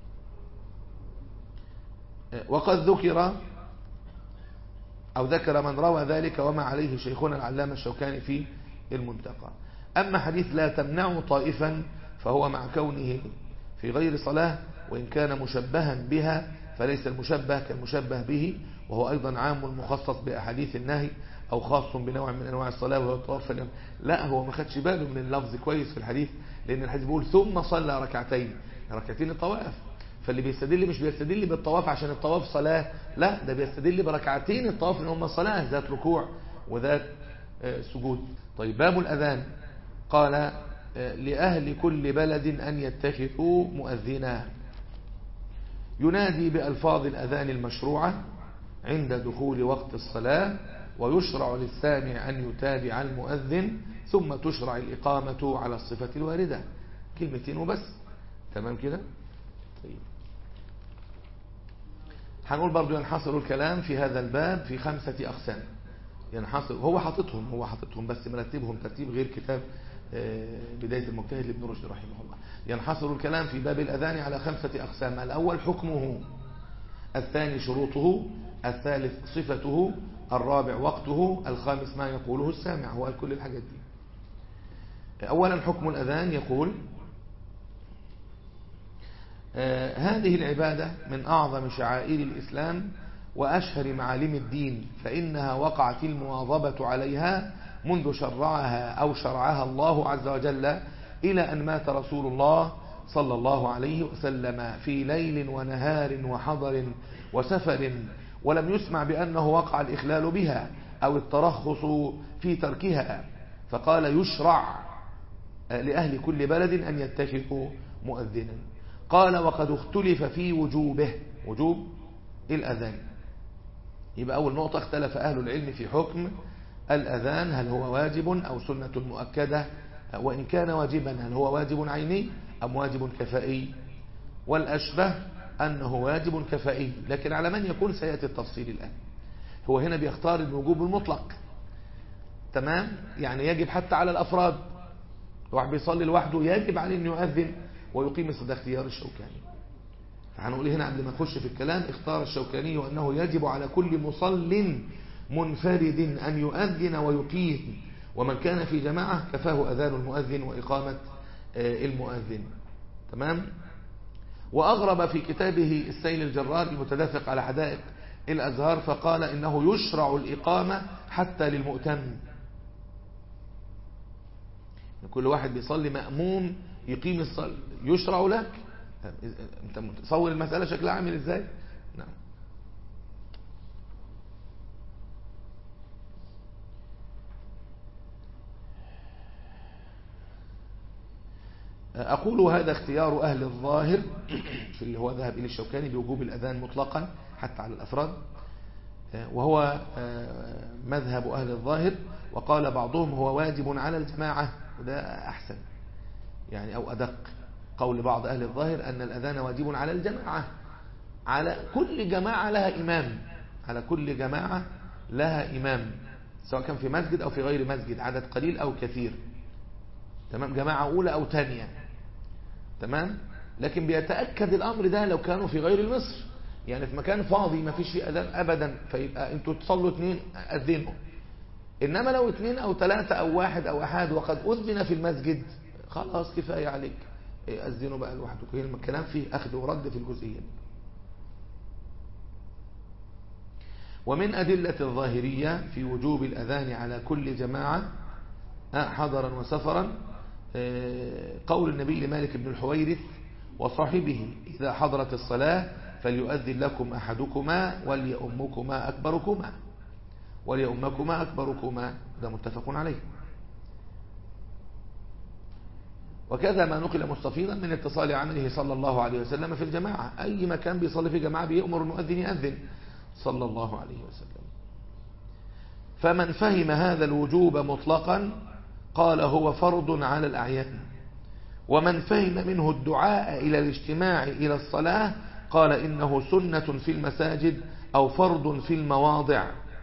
وقد ذكر أو ذكر من روى ذلك وما عليه شيخنا العلامة الشوكاني في المنتقى أما حديث لا تمنعوا طائفا فهو مع كونه في غير صلاة وإن كان مشبها بها فليس المشبه كالمشبه به وهو أيضا عام مخصص بأحاديث النهي أو خاص بنوع من أنواع الصلاة وهو الطواف لا هو ما خدش باله من اللفظ كويس في الحديث لأن الحديث بيقول ثم صلى ركعتين ركعتين الطواف فاللي بيستدل مش بيستدل بالطواف عشان الطواف صلاة لا ده بيستدل بركعتين الطواف ان هم صلاة ذات ركوع وذات سجود طيب باب الأذان قال لأهل كل بلد أن يتخذوا مؤذنا ينادي بألفاظ الأذان المشروعة عند دخول وقت الصلاة ويشرع للسامع أن يتابع المؤذن ثم تشرع الإقامة على الصفة الواردة كلمتين وبس تمام كده طيب هنقول برضو ينحصر الكلام في هذا الباب في خمسة أقسام ينحصر هو حاططهم هو حاططهم بس مرتبهم ترتيب غير كتاب بداية المجتهد لابن رشد رحمه الله ينحصر الكلام في باب الأذان على خمسة أقسام الأول حكمه الثاني شروطه الثالث صفته الرابع وقته الخامس ما يقوله السامع هو كل الحاجات دي أولا حكم الأذان يقول آه هذه العبادة من أعظم شعائر الإسلام وأشهر معالم الدين فإنها وقعت المواظبة عليها منذ شرعها أو شرعها الله عز وجل إلى أن مات رسول الله صلى الله عليه وسلم في ليل ونهار وحضر وسفر ولم يسمع بأنه وقع الإخلال بها أو الترخص في تركها فقال يشرع لأهل كل بلد أن يتخذوا مؤذنا قال وقد اختلف في وجوبه وجوب الأذان يبقى أول نقطة اختلف أهل العلم في حكم الأذان هل هو واجب أو سنة مؤكدة وإن كان واجبا هل هو واجب عيني أم واجب كفائي والأشبه أنه واجب كفائي لكن على من يكون سيأتي التفصيل الآن هو هنا بيختار الوجوب المطلق تمام يعني يجب حتى على الأفراد واحد بيصلي لوحده يجب عليه أن يؤذن ويقيم ده اختيار الشوكاني فهنقول هنا قبل ما نخش في الكلام اختار الشوكاني أنه يجب على كل مصل منفرد أن يؤذن ويقيم ومن كان في جماعة كفاه أذان المؤذن وإقامة المؤذن تمام وأغرب في كتابه السيل الجرار المتدفق على حدائق الأزهار فقال إنه يشرع الإقامة حتى للمؤتم كل واحد بيصلي مأموم يقيم الصلاة يشرع لك انت متصور المسألة شكلها عامل ازاي نعم أقول هذا اختيار أهل الظاهر في اللي هو ذهب إلى الشوكاني بوجوب الأذان مطلقا حتى على الأفراد وهو مذهب أهل الظاهر وقال بعضهم هو واجب على الجماعة وده أحسن يعني أو أدق قول بعض أهل الظاهر أن الأذان واجب على الجماعة على كل جماعة لها إمام على كل جماعة لها إمام سواء كان في مسجد أو في غير مسجد عدد قليل أو كثير تمام جماعة أولى أو ثانية تمام لكن بيتأكد الأمر ده لو كانوا في غير مصر يعني في مكان فاضي ما فيش فيه أذان أبدا فيبقى انتوا تصلوا اثنين أذنوا إنما لو اثنين أو ثلاثة أو واحد أو أحد وقد أذن في المسجد خلاص كفاية عليك أذنوا بقى لوحدكم الكلام فيه أخذ ورد في الجزئية ومن أدلة الظاهرية في وجوب الأذان على كل جماعة حضرا وسفرا قول النبي لمالك بن الحويرث وصاحبه إذا حضرت الصلاة فليؤذن لكم أحدكما وليؤمكما أكبركما وليؤمكما أكبركما ده متفق عليه وكذا ما نقل مستفيضا من اتصال عمله صلى الله عليه وسلم في الجماعة أي مكان بيصلي في جماعة بيأمر المؤذن يأذن صلى الله عليه وسلم فمن فهم هذا الوجوب مطلقا قال هو فرض على الأعيان ومن فهم منه الدعاء إلى الاجتماع إلى الصلاة قال إنه سنة في المساجد أو فرض في المواضع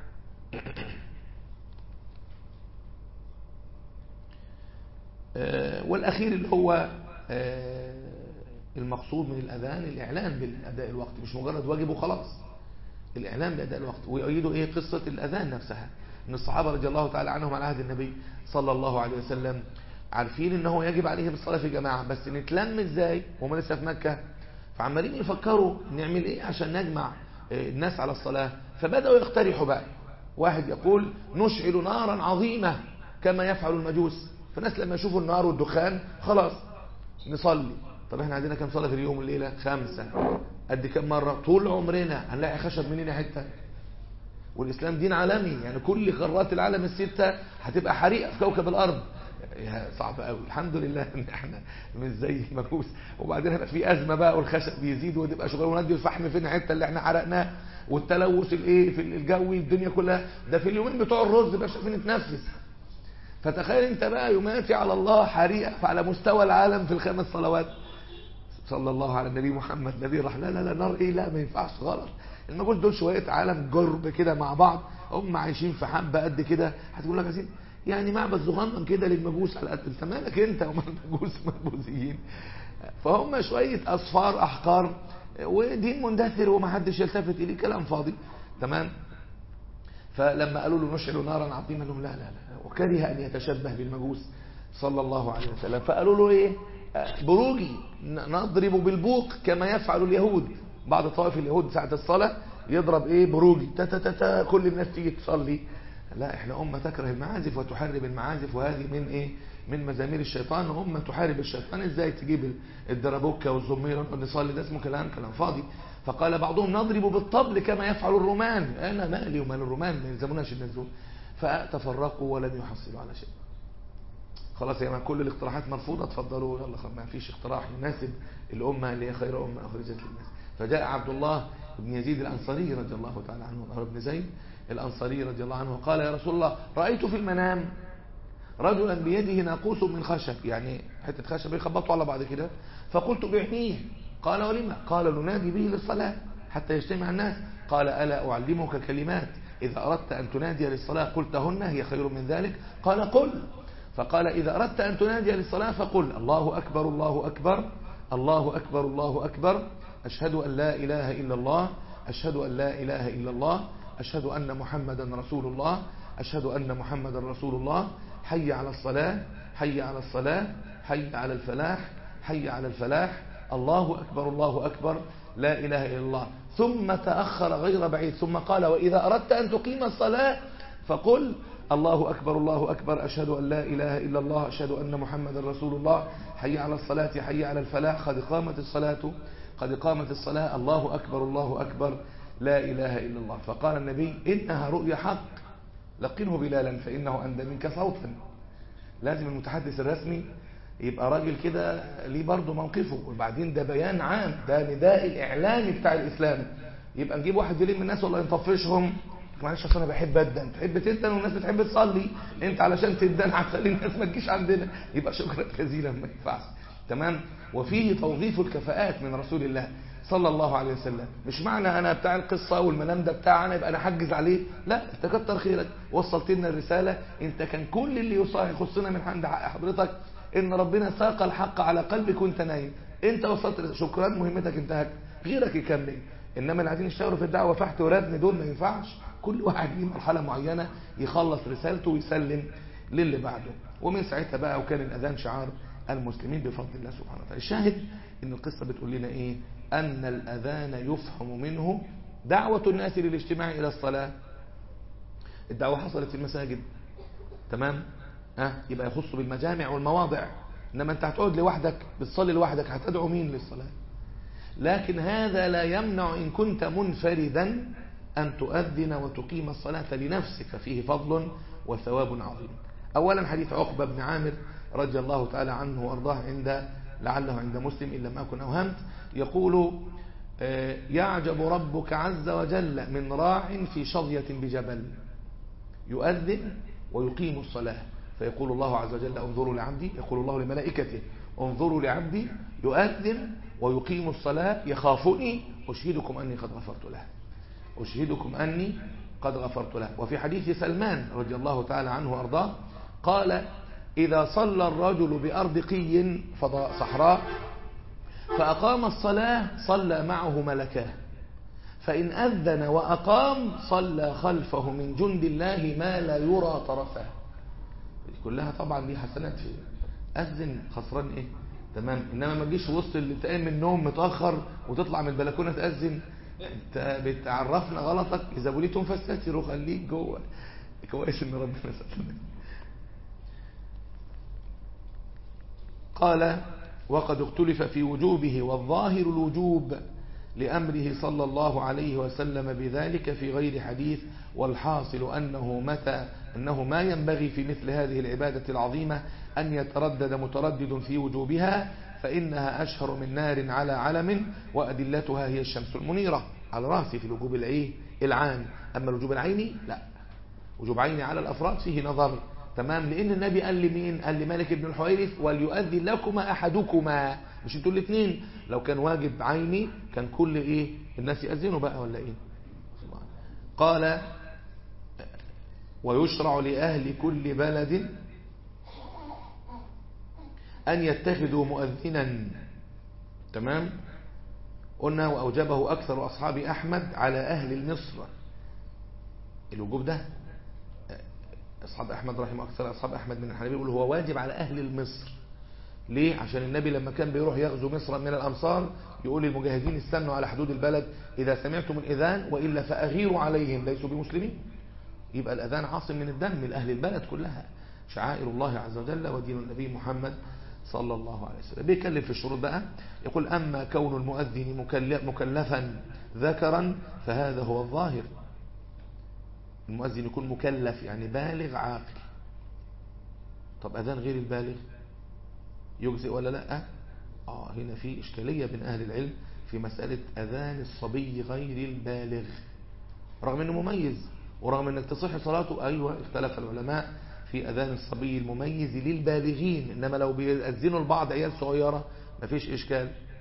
والأخير اللي هو المقصود من الأذان الإعلان بالأداء الوقت مش مجرد واجب وخلاص الإعلان بأداء الوقت ويؤيدوا إيه قصة الأذان نفسها من الصحابة رضي الله تعالى عنهم على عهد النبي صلى الله عليه وسلم عارفين ان هو يجب عليهم الصلاة في جماعة بس نتلم ازاي وهم لسه في مكة فعمالين يفكروا نعمل ايه عشان نجمع الناس على الصلاة فبدأوا يقترحوا بقى واحد يقول نشعل نارا عظيمة كما يفعل المجوس فالناس لما يشوفوا النار والدخان خلاص نصلي طب احنا عندنا كم صلاة في اليوم والليلة خمسة قد كم مرة طول عمرنا هنلاقي خشب مننا حتة والإسلام دين عالمي يعني كل قارات العالم الستة هتبقى حريقة في كوكب الأرض صعب قوي الحمد لله ان احنا مش زي المجوس وبعدين هيبقى في ازمه بقى والخشب بيزيد وتبقى شغل وندي الفحم فين الحته اللي احنا حرقناه والتلوث الايه في الجوي الدنيا كلها ده في اليومين بتوع الرز مش عارفين نتنفس فتخيل انت بقى يماتي على الله حريقه على مستوى العالم في الخمس صلوات صلى الله على النبي محمد نبي راح لا لا لا نار ايه لا ما ينفعش غلط المجوس دول شويه عالم جرب كده مع بعض هم عايشين في حبه قد كده هتقول لك عايزين يعني معبد صغنن كده للمجوس على قد انت مالك انت وما المجوس مجوسيين فهم شويه اصفار احقار ودين مندثر ومحدش يلتفت اليه كلام فاضي تمام فلما قالوا له نشعل نارا عظيما لهم لا لا لا وكره ان يتشبه بالمجوس صلى الله عليه وسلم فقالوا له ايه بروجي نضرب بالبوق كما يفعل اليهود بعض طوائف اليهود ساعة الصلاة يضرب ايه بروجي تا تا تا تا كل الناس تيجي تصلي لا احنا أمة تكره المعازف وتحارب المعازف وهذه من ايه من مزامير الشيطان أمة تحارب الشيطان ازاي تجيب الدربوكة والزميرة نصلي ده اسمه كلام كلام فاضي فقال بعضهم نضرب بالطبل كما يفعل الرومان انا مالي ومال الرومان ما يلزموناش الناس دول فتفرقوا ولم يحصلوا على شيء خلاص يا جماعه كل الاقتراحات مرفوضه اتفضلوا يلا ما فيش اقتراح يناسب الامه اللي هي خير امه اخرجت للناس فجاء عبد الله بن يزيد الانصاري رضي الله تعالى عنه او ابن زيد الانصاري رضي الله عنه قال يا رسول الله رايت في المنام رجلا بيده ناقوس من خشب يعني حته خشب يخبطوا على بعض كده فقلت بعنيه قال ولما قال ننادي به للصلاه حتى يجتمع الناس قال ألا أعلمك كلمات إذا أردت أن تنادي للصلاة قلتهن هي خير من ذلك قال قل فقال إذا أردت أن تنادي للصلاة فقل الله أكبر الله أكبر الله أكبر الله أكبر أشهد أن لا إله إلا الله أشهد أن لا إله إلا الله أشهد أن محمدا رسول الله أشهد أن محمدا رسول الله حي على الصلاة حي على الصلاة حي على الفلاح حي على الفلاح الله أكبر الله أكبر لا إله إلا الله ثم تأخر غير بعيد ثم قال وإذا أردت أن تقيم الصلاة فقل الله أكبر الله أكبر أشهد أن لا إله إلا الله أشهد أن محمد رسول الله حي على الصلاة حي على الفلاح قد قامت الصلاة قد قامت الصلاة الله أكبر الله أكبر لا إله إلا الله فقال النبي إنها رؤيا حق لقنه بلالا فإنه أندى منك صوتا لازم المتحدث الرسمي يبقى راجل كده ليه برضه موقفه وبعدين ده بيان عام ده نداء الإعلامي بتاع الإسلام يبقى نجيب واحد يلم الناس ولا ينطفشهم معلش اصل انا بحب ادن تحب تدن والناس بتحب تصلي انت علشان تدن هتخلي الناس ما تجيش عندنا يبقى شكرا جزيلا ما ينفعش تمام وفيه توظيف الكفاءات من رسول الله صلى الله عليه وسلم مش معنى انا بتاع القصه والمنام ده بتاعنا يبقى انا حجز عليه لا انت كتر خيرك وصلت لنا الرساله انت كان كل اللي يخصنا من عند حضرتك ان ربنا ساق الحق على قلبك وانت نايم انت وصلت شكرا مهمتك انتهت غيرك يكمل انما اللي عايزين يشتغلوا في الدعوه فحت وردن دول ما ينفعش كل واحد ليه مرحله معينه يخلص رسالته ويسلم للي بعده ومن ساعتها بقى وكان الاذان شعار المسلمين بفضل الله سبحانه وتعالى الشاهد ان القصه بتقول لنا ايه ان الاذان يفهم منه دعوه الناس للاجتماع الى الصلاه الدعوه حصلت في المساجد تمام ها أه؟ يبقى يخص بالمجامع والمواضع انما انت هتقعد لوحدك بتصلي لوحدك هتدعو مين للصلاه لكن هذا لا يمنع ان كنت منفردا أن تؤذن وتقيم الصلاة لنفسك فيه فضل وثواب عظيم أولا حديث عقبة بن عامر رضي الله تعالى عنه وأرضاه عند لعله عند مسلم إن لم أكن أوهمت يقول يعجب ربك عز وجل من راع في شظية بجبل يؤذن ويقيم الصلاة فيقول الله عز وجل انظروا لعبدي يقول الله لملائكته انظروا لعبدي يؤذن ويقيم الصلاة يخافني أشهدكم أني قد غفرت له أشهدكم أني قد غفرت له وفي حديث سلمان رضي الله تعالى عنه وأرضاه قال إذا صلى الرجل بأرض قي فضاء صحراء فأقام الصلاة صلى معه ملكاه فإن أذن وأقام صلى خلفه من جند الله ما لا يرى طرفه كلها طبعا دي حسنات في أذن خسران إيه تمام إنما ما تجيش وسط اللي تقام من النوم متأخر وتطلع من البلكونة تأذن انت بتعرفنا غلطك اذا بوليتم فاستتروا خليك جوه كويس ان ربنا سترنا قال وقد اختلف في وجوبه والظاهر الوجوب لأمره صلى الله عليه وسلم بذلك في غير حديث والحاصل أنه متى أنه ما ينبغي في مثل هذه العبادة العظيمة أن يتردد متردد في وجوبها فإنها أشهر من نار على علم وأدلتها هي الشمس المنيرة على رأسي في الوجوب العيه العام أما الوجوب العيني لا وجوب عيني على الأفراد فيه نظر تمام لأن النبي قال لمين قال لمالك بن الحويرث وليؤذن لكما أحدكما مش انتوا الاثنين لو كان واجب عيني كان كل ايه الناس يأذنوا بقى ولا ايه قال ويشرع لأهل كل بلد أن يتخذوا مؤذنا تمام قلنا وأوجبه أكثر أصحاب أحمد على أهل المصر الوجوب ده أصحاب أحمد رحمه أكثر أصحاب أحمد من الحنابلة يقول هو واجب على أهل مصر ليه عشان النبي لما كان بيروح يغزو مصر من الأمصار يقول للمجاهدين استنوا على حدود البلد إذا سمعتم الإذان وإلا فأغيروا عليهم ليسوا بمسلمين يبقى الأذان عاصم من الدم من أهل البلد كلها شعائر الله عز وجل ودين النبي محمد صلى الله عليه وسلم بيتكلم في الشروط بقى يقول أما كون المؤذن مكلفا ذكرا فهذا هو الظاهر المؤذن يكون مكلف يعني بالغ عاقل طب أذان غير البالغ يجزئ ولا لا آه هنا في إشكالية بين أهل العلم في مسألة أذان الصبي غير البالغ رغم أنه مميز ورغم أنك تصح صلاته أيوة اختلف العلماء في أذان الصبي المميز للبالغين إنما لو بيأذنوا البعض عيال صغيرة مفيش إشكال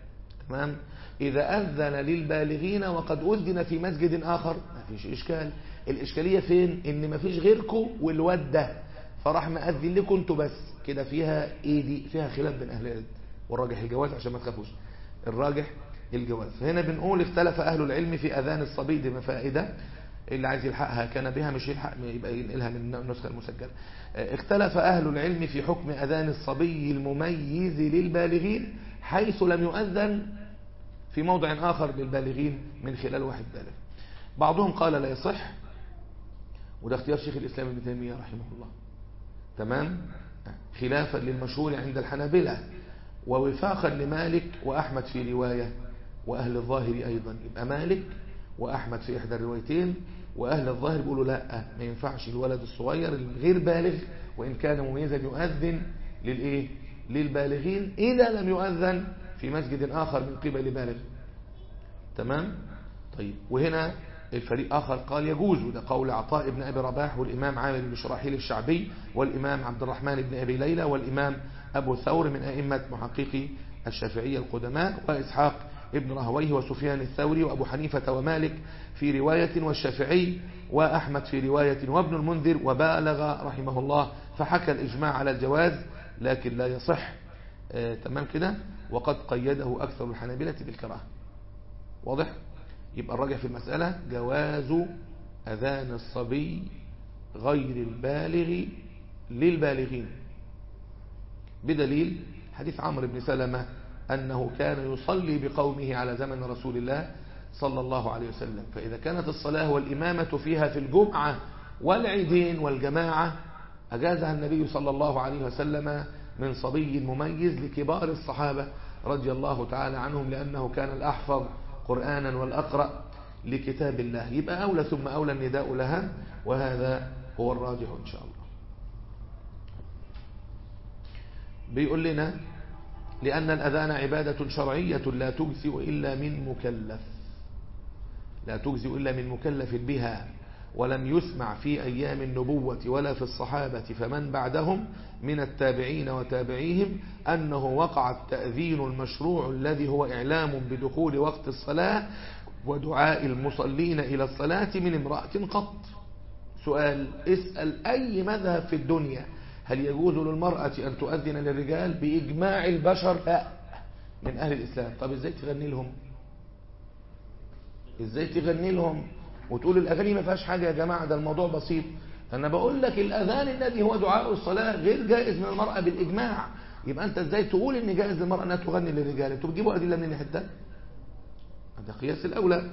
تمام إذا أذن للبالغين وقد أذن في مسجد آخر ما فيش إشكال الإشكالية فين إن ما فيش غيركم والواد ده فراح مأذن لكم انتوا بس كده فيها إيه دي فيها خلاف بين أهل العلم والراجح الجواز عشان ما تخافوش الراجح الجواز فهنا بنقول اختلف أهل العلم في أذان الصبي دي فائدة اللي عايز يلحقها كان بها مش يلحق يبقى ينقلها من النسخة المسجلة اختلف أهل العلم في حكم أذان الصبي المميز للبالغين حيث لم يؤذن في موضع آخر للبالغين من خلال واحد بالغ بعضهم قال لا يصح وده اختيار شيخ الإسلام ابن تيمية رحمه الله تمام خلافا للمشهور عند الحنابلة ووفاقا لمالك وأحمد في رواية وأهل الظاهر أيضا يبقى مالك وأحمد في إحدى الروايتين وأهل الظاهر بيقولوا لا ما ينفعش الولد الصغير الغير بالغ وإن كان مميزا يؤذن للإيه للبالغين إذا لم يؤذن في مسجد آخر من قبل بالغ تمام طيب وهنا الفريق آخر قال يجوز وده قول عطاء بن أبي رباح والإمام عامر بن شراحيل الشعبي والإمام عبد الرحمن بن أبي ليلى والإمام أبو ثور من أئمة محققي الشافعية القدماء وإسحاق ابن رهويه وسفيان الثوري وأبو حنيفة ومالك في رواية والشافعي وأحمد في رواية وابن المنذر وبالغ رحمه الله فحكى الإجماع على الجواز لكن لا يصح آه تمام كده وقد قيده أكثر الحنابلة بالكراهه واضح يبقى الراجع في المسألة جواز أذان الصبي غير البالغ للبالغين بدليل حديث عمرو بن سلمة أنه كان يصلي بقومه على زمن رسول الله صلى الله عليه وسلم فإذا كانت الصلاة والإمامة فيها في الجمعة والعيدين والجماعة أجازها النبي صلى الله عليه وسلم من صبي مميز لكبار الصحابة رضي الله تعالى عنهم لأنه كان الأحفظ قرآنا والأقرأ لكتاب الله يبقى أولى ثم أولى النداء لها وهذا هو الراجح إن شاء الله بيقول لنا لأن الأذان عبادة شرعية لا تجزئ إلا من مكلف لا تجزئ إلا من مكلف بها ولم يسمع في أيام النبوة ولا في الصحابة فمن بعدهم من التابعين وتابعيهم أنه وقع التأذين المشروع الذي هو إعلام بدخول وقت الصلاة ودعاء المصلين إلى الصلاة من امرأة قط سؤال اسأل أي مذهب في الدنيا هل يجوز للمرأة أن تؤذن للرجال بإجماع البشر لا من أهل الإسلام طب إزاي تغني لهم إزاي تغني لهم وتقول الأغاني ما فيهاش حاجة يا جماعة ده الموضوع بسيط أنا بقول لك الأذان الذي هو دعاء الصلاة غير جائز من المرأة بالإجماع يبقى أنت إزاي تقول إن جائز للمرأة أنها تغني للرجال أنتوا بتجيبوا أدلة من الحتة هذا قياس الأولى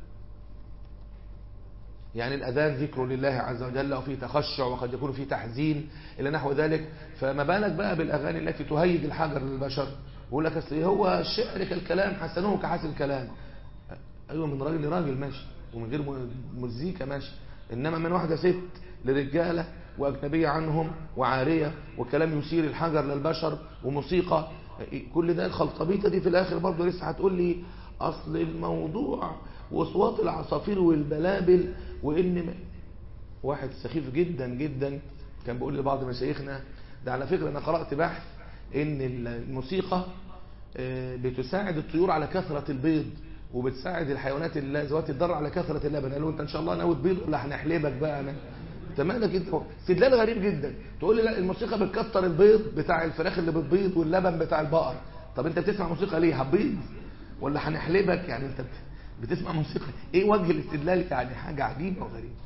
يعني الأذان ذكر لله عز وجل وفيه تخشع وقد يكون فيه تحزين إلى نحو ذلك فما بالك بقى بالأغاني التي تهيج الحجر للبشر يقول لك أصل هو الشعر كالكلام حسنه كحسن الكلام أيوة من راجل لراجل ماشي ومن غير مزيكا ماشي إنما من واحدة ست لرجالة وأجنبية عنهم وعارية وكلام يثير الحجر للبشر وموسيقى كل ده الخلطبيطة دي في الآخر برضه لسه هتقول لي أصل الموضوع وصوات العصافير والبلابل وإن واحد سخيف جدا جدا كان بيقول لبعض مشايخنا ده على فكرة أنا قرأت بحث إن الموسيقى بتساعد الطيور على كثرة البيض وبتساعد الحيوانات ذوات الضر على كثرة اللبن قالوا انت ان شاء الله ناوي تبيض ولا هنحلبك بقى انا انت مالك انت استدلال غريب جدا تقول لي لا الموسيقى بتكتر البيض بتاع الفراخ اللي بتبيض واللبن بتاع البقر طب انت بتسمع موسيقى ليه هتبيض ولا هنحلبك يعني انت بتسمع موسيقى ايه وجه الاستدلال يعني حاجة عجيبة وغريبة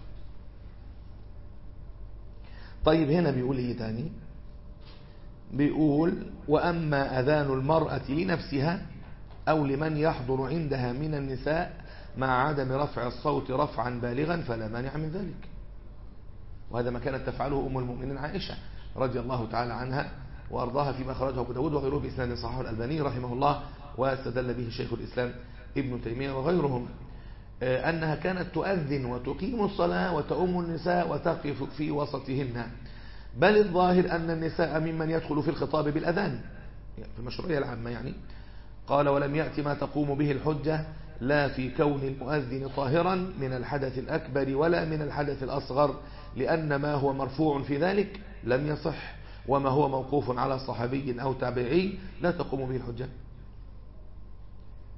طيب هنا بيقول ايه تاني بيقول واما اذان المرأة لنفسها أو لمن يحضر عندها من النساء مع عدم رفع الصوت رفعا بالغا فلا مانع من ذلك وهذا ما كانت تفعله أم المؤمنين عائشة رضي الله تعالى عنها وأرضاها فيما خرجه أبو داود وغيره بإسناد صحيح الألباني رحمه الله واستدل به شيخ الإسلام ابن تيمية وغيرهم أنها كانت تؤذن وتقيم الصلاة وتؤم النساء وتقف في وسطهن بل الظاهر أن النساء ممن يدخل في الخطاب بالأذان في المشروعية العامة يعني قال ولم يأتي ما تقوم به الحجة لا في كون المؤذن طاهرا من الحدث الأكبر ولا من الحدث الأصغر لأن ما هو مرفوع في ذلك لم يصح وما هو موقوف على صحابي أو تابعي لا تقوم به الحجة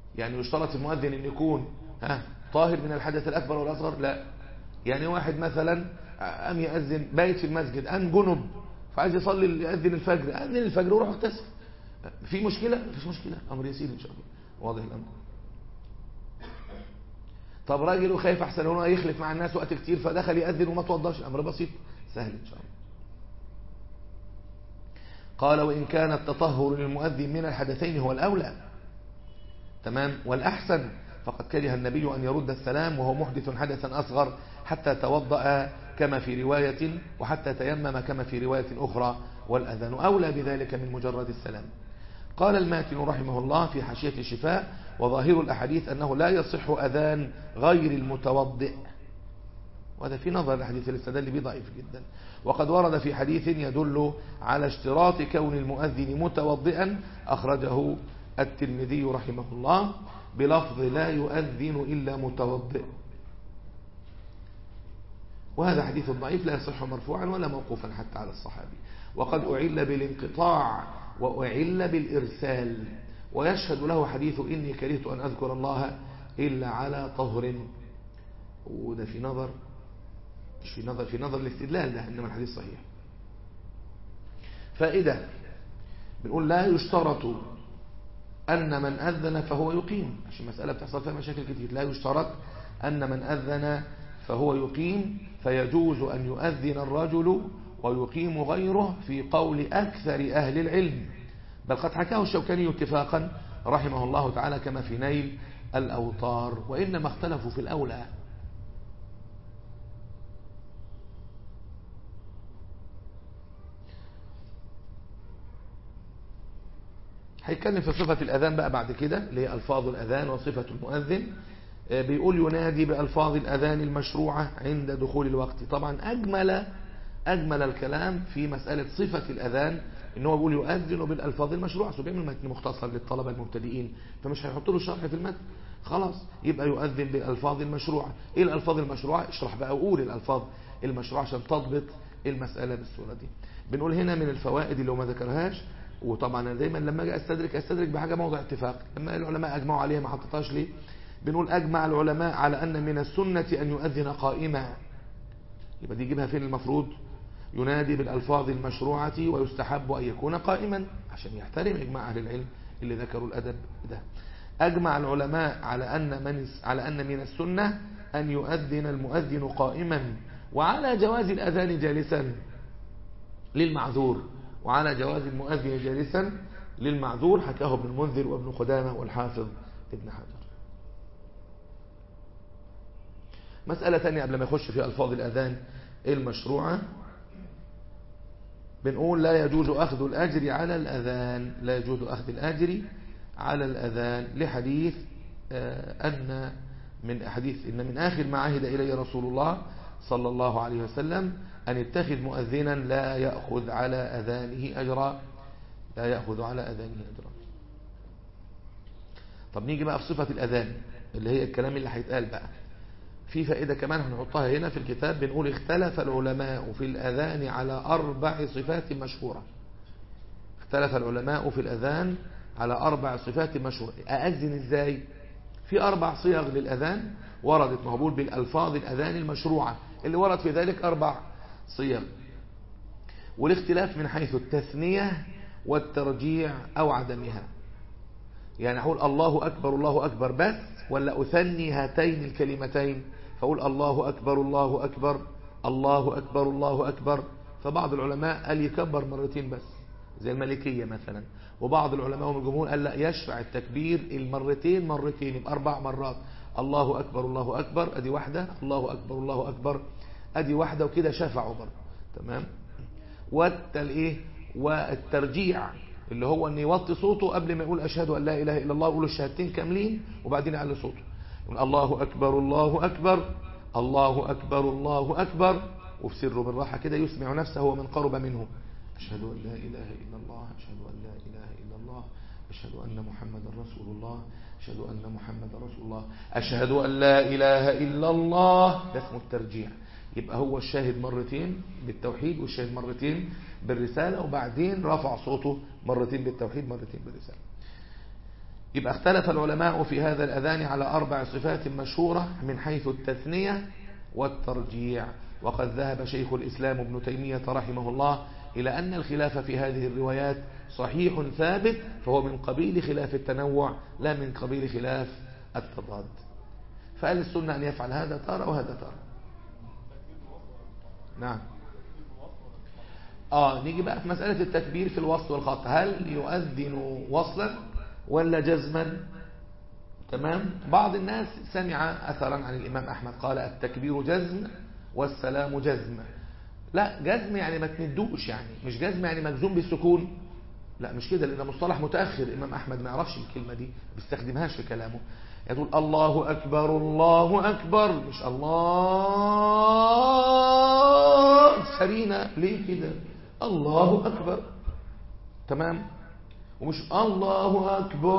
يعني يشترط المؤذن ان يكون ها طاهر من الحدث الاكبر والاصغر لا يعني واحد مثلا قام يأذن بايت في المسجد قام جنب فعايز يصلي يأذن الفجر أذن الفجر وروح اغتسل في مشكلة مفيش مشكلة أمر يسير إن شاء الله واضح الأمر طب راجل وخايف أحسن هو يخلف مع الناس وقت كتير فدخل يأذن وما توضاش الأمر بسيط سهل إن شاء الله قال وإن كان التطهر للمؤذن من الحدثين هو الأولى تمام والأحسن فقد كره النبي أن يرد السلام وهو محدث حدثا أصغر حتى توضأ كما في رواية وحتى تيمم كما في رواية أخرى والأذان أولى بذلك من مجرد السلام قال الماتن رحمه الله في حاشية الشفاء وظاهر الأحاديث أنه لا يصح أذان غير المتوضئ وهذا في نظر الحديث الاستدل به ضعيف جدا وقد ورد في حديث يدل على اشتراط كون المؤذن متوضئا أخرجه الترمذي رحمه الله بلفظ لا يؤذن إلا متوضئ وهذا حديث ضعيف لا يصح مرفوعا ولا موقوفا حتى على الصحابي وقد أعل بالانقطاع وأعل بالإرسال ويشهد له حديث إني كرهت أن أذكر الله إلا على طهر وده في نظر مش في نظر في نظر الاستدلال ده إنما الحديث صحيح فائدة بنقول لا يشترط أن من أذن فهو يقيم عشان مسألة بتحصل فيها مشاكل كتير لا يشترط أن من أذن فهو يقيم فيجوز أن يؤذن الرجل ويقيم غيره في قول أكثر أهل العلم بل قد حكاه الشوكاني اتفاقا رحمه الله تعالى كما في نيل الأوطار وإنما اختلفوا في الأولى هيتكلم في صفة الأذان بقى بعد كده اللي هي ألفاظ الأذان وصفة المؤذن بيقول ينادي بألفاظ الأذان المشروعة عند دخول الوقت طبعا أجمل أجمل الكلام في مسألة صفة الأذان إن هو بيقول يؤذن بالألفاظ المشروعة سو بيعمل متن مختصر للطلبة المبتدئين فمش هيحط له شرح في المتن خلاص يبقى يؤذن بالألفاظ المشروعة إيه الألفاظ المشروعة اشرح بقى وقول الألفاظ المشروعة عشان تضبط المسألة بالصورة دي بنقول هنا من الفوائد اللي هو ما ذكرهاش وطبعا أنا دايما لما اجي استدرك استدرك بحاجة موضع اتفاق لما العلماء أجمعوا عليها ما حطيتهاش ليه بنقول أجمع العلماء على أن من السنة أن يؤذن قائما يبقى دي يجيبها فين المفروض ينادي بالألفاظ المشروعة ويستحب أن يكون قائما عشان يحترم إجماع أهل العلم اللي ذكروا الأدب ده أجمع العلماء على أن من على أن من السنة أن يؤذن المؤذن قائما وعلى جواز الأذان جالسا للمعذور وعلى جواز المؤذن جالسا للمعذور حكاه ابن المنذر وابن قدامة والحافظ ابن حجر مسألة ثانية قبل ما يخش في ألفاظ الأذان المشروعة بنقول لا يجوز أخذ الأجر على الأذان لا يجوز أخذ الأجر على الأذان لحديث أن من حديث إن من آخر ما عهد إلي رسول الله صلى الله عليه وسلم أن يتخذ مؤذنا لا يأخذ على أذانه أجرا لا يأخذ على أذانه أجرا طب نيجي بقى في صفة الأذان اللي هي الكلام اللي هيتقال بقى في فائدة كمان هنحطها هنا في الكتاب بنقول اختلف العلماء في الأذان على أربع صفات مشهورة اختلف العلماء في الأذان على أربع صفات مشهورة أأذن إزاي في أربع صيغ للأذان وردت مهبول بالألفاظ الأذان المشروعة اللي ورد في ذلك أربع صيغ والاختلاف من حيث التثنية والترجيع أو عدمها يعني أقول الله أكبر الله أكبر بس ولا أثني هاتين الكلمتين فأقول الله أكبر الله أكبر الله أكبر الله أكبر فبعض العلماء قال يكبر مرتين بس زي المالكية مثلا وبعض العلماء والجمهور قال لا يشفع التكبير المرتين مرتين يبقى أربع مرات الله أكبر الله أكبر أدي واحدة الله أكبر الله أكبر أدي واحدة وكده شفعوا برضه تمام والتلإيه والترجيع اللي هو ان يوطي صوته قبل ما يقول اشهد ان لا اله الا الله يقول الشهادتين كاملين وبعدين يعلي صوته يقول الله اكبر الله اكبر الله اكبر الله اكبر وفي سره بالراحه كده يسمع نفسه ومن قرب منه اشهد ان لا اله الا الله اشهد ان لا اله الا الله اشهد ان محمدا رسول الله اشهد ان محمدا رسول الله اشهد ان لا اله الا الله ده اسمه الترجيع يبقى هو الشاهد مرتين بالتوحيد والشاهد مرتين بالرسالة وبعدين رفع صوته مرتين بالتوحيد مرتين بالرسالة يبقى اختلف العلماء في هذا الأذان على أربع صفات مشهورة من حيث التثنية والترجيع وقد ذهب شيخ الإسلام ابن تيمية رحمه الله إلى أن الخلاف في هذه الروايات صحيح ثابت فهو من قبيل خلاف التنوع لا من قبيل خلاف التضاد فقال السنة أن يفعل هذا تارة وهذا تارة نعم آه نيجي بقى في مسألة التكبير في الوصل والخط هل يؤذن وصلا ولا جزما تمام بعض الناس سمع أثرا عن الإمام أحمد قال التكبير جزم والسلام جزم لا جزم يعني ما تمدوش يعني مش جزم يعني مجزوم بالسكون لا مش كده لأن مصطلح متأخر الإمام أحمد ما يعرفش الكلمة دي بيستخدمهاش في كلامه يقول الله أكبر الله أكبر مش الله سرينا ليه كده الله أكبر تمام ومش الله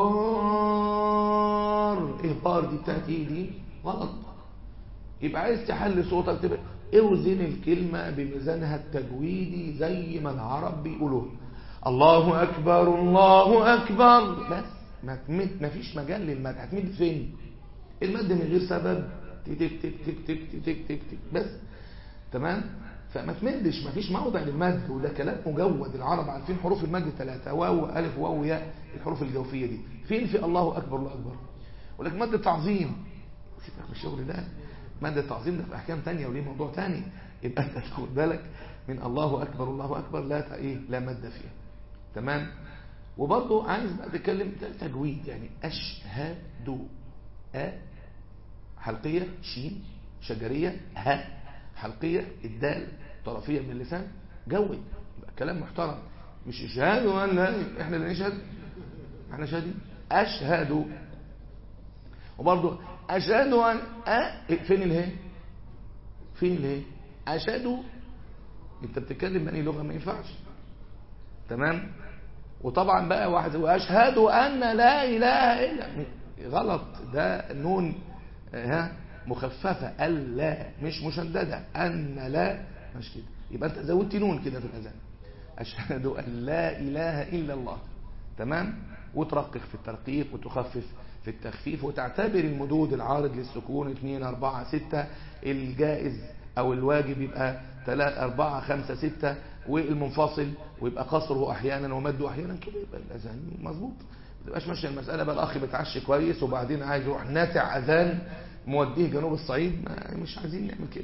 أكبر إيه بار دي بتاعت إيه دي غلط يبقى عايز تحل صوتك تبقى اوزن الكلمة بميزانها التجويدي زي ما العرب بيقولوها الله أكبر الله أكبر بس ما تمد ما فيش مجال للمد هتمد فين المد من غير سبب تك تك تك تك تك تك تك تك بس تمام فما تمدش ما فيش موضع للمد وده كلام مجود العرب عارفين حروف المد ثلاثة واو ألف واو ياء الحروف الجوفية دي فين في الله أكبر الله أكبر ولك مد التعظيم سيبك من الشغل ده مد التعظيم ده في أحكام تانية وليه موضوع تاني يبقى أنت تاخد بالك من الله أكبر الله أكبر لا إيه لا مد فيه تمام وبرضه عايز بقى تتكلم تجويد يعني أشهد أ حلقية شين شجرية ها حلقية الدال طرفية من اللسان جود يبقى كلام محترم مش اشهاد ولا احنا اللي نشهد احنا شهادين اشهد وبرضه اشهد ان أ فين الهي فين الهي اشهد انت بتتكلم بأي لغة ما ينفعش تمام وطبعا بقى واحد واشهد ان لا اله الا غلط ده نون ها مخففة ألا مش مشددة أن لا مش كده يبقى أنت زودت نون كده في الأذان أشهد أن لا إله إلا الله تمام وترقق في الترقيق وتخفف في التخفيف وتعتبر المدود العارض للسكون 2 4 6 الجائز أو الواجب يبقى 3 4 5 6 والمنفصل ويبقى قصره أحيانا ومده أحيانا كده يبقى الأذان مظبوط ما تبقاش ماشيه المسألة بقى الأخ بتعشي كويس وبعدين عايز يروح ناتع أذان موديه جنوب الصعيد ما مش عايزين نعمل كده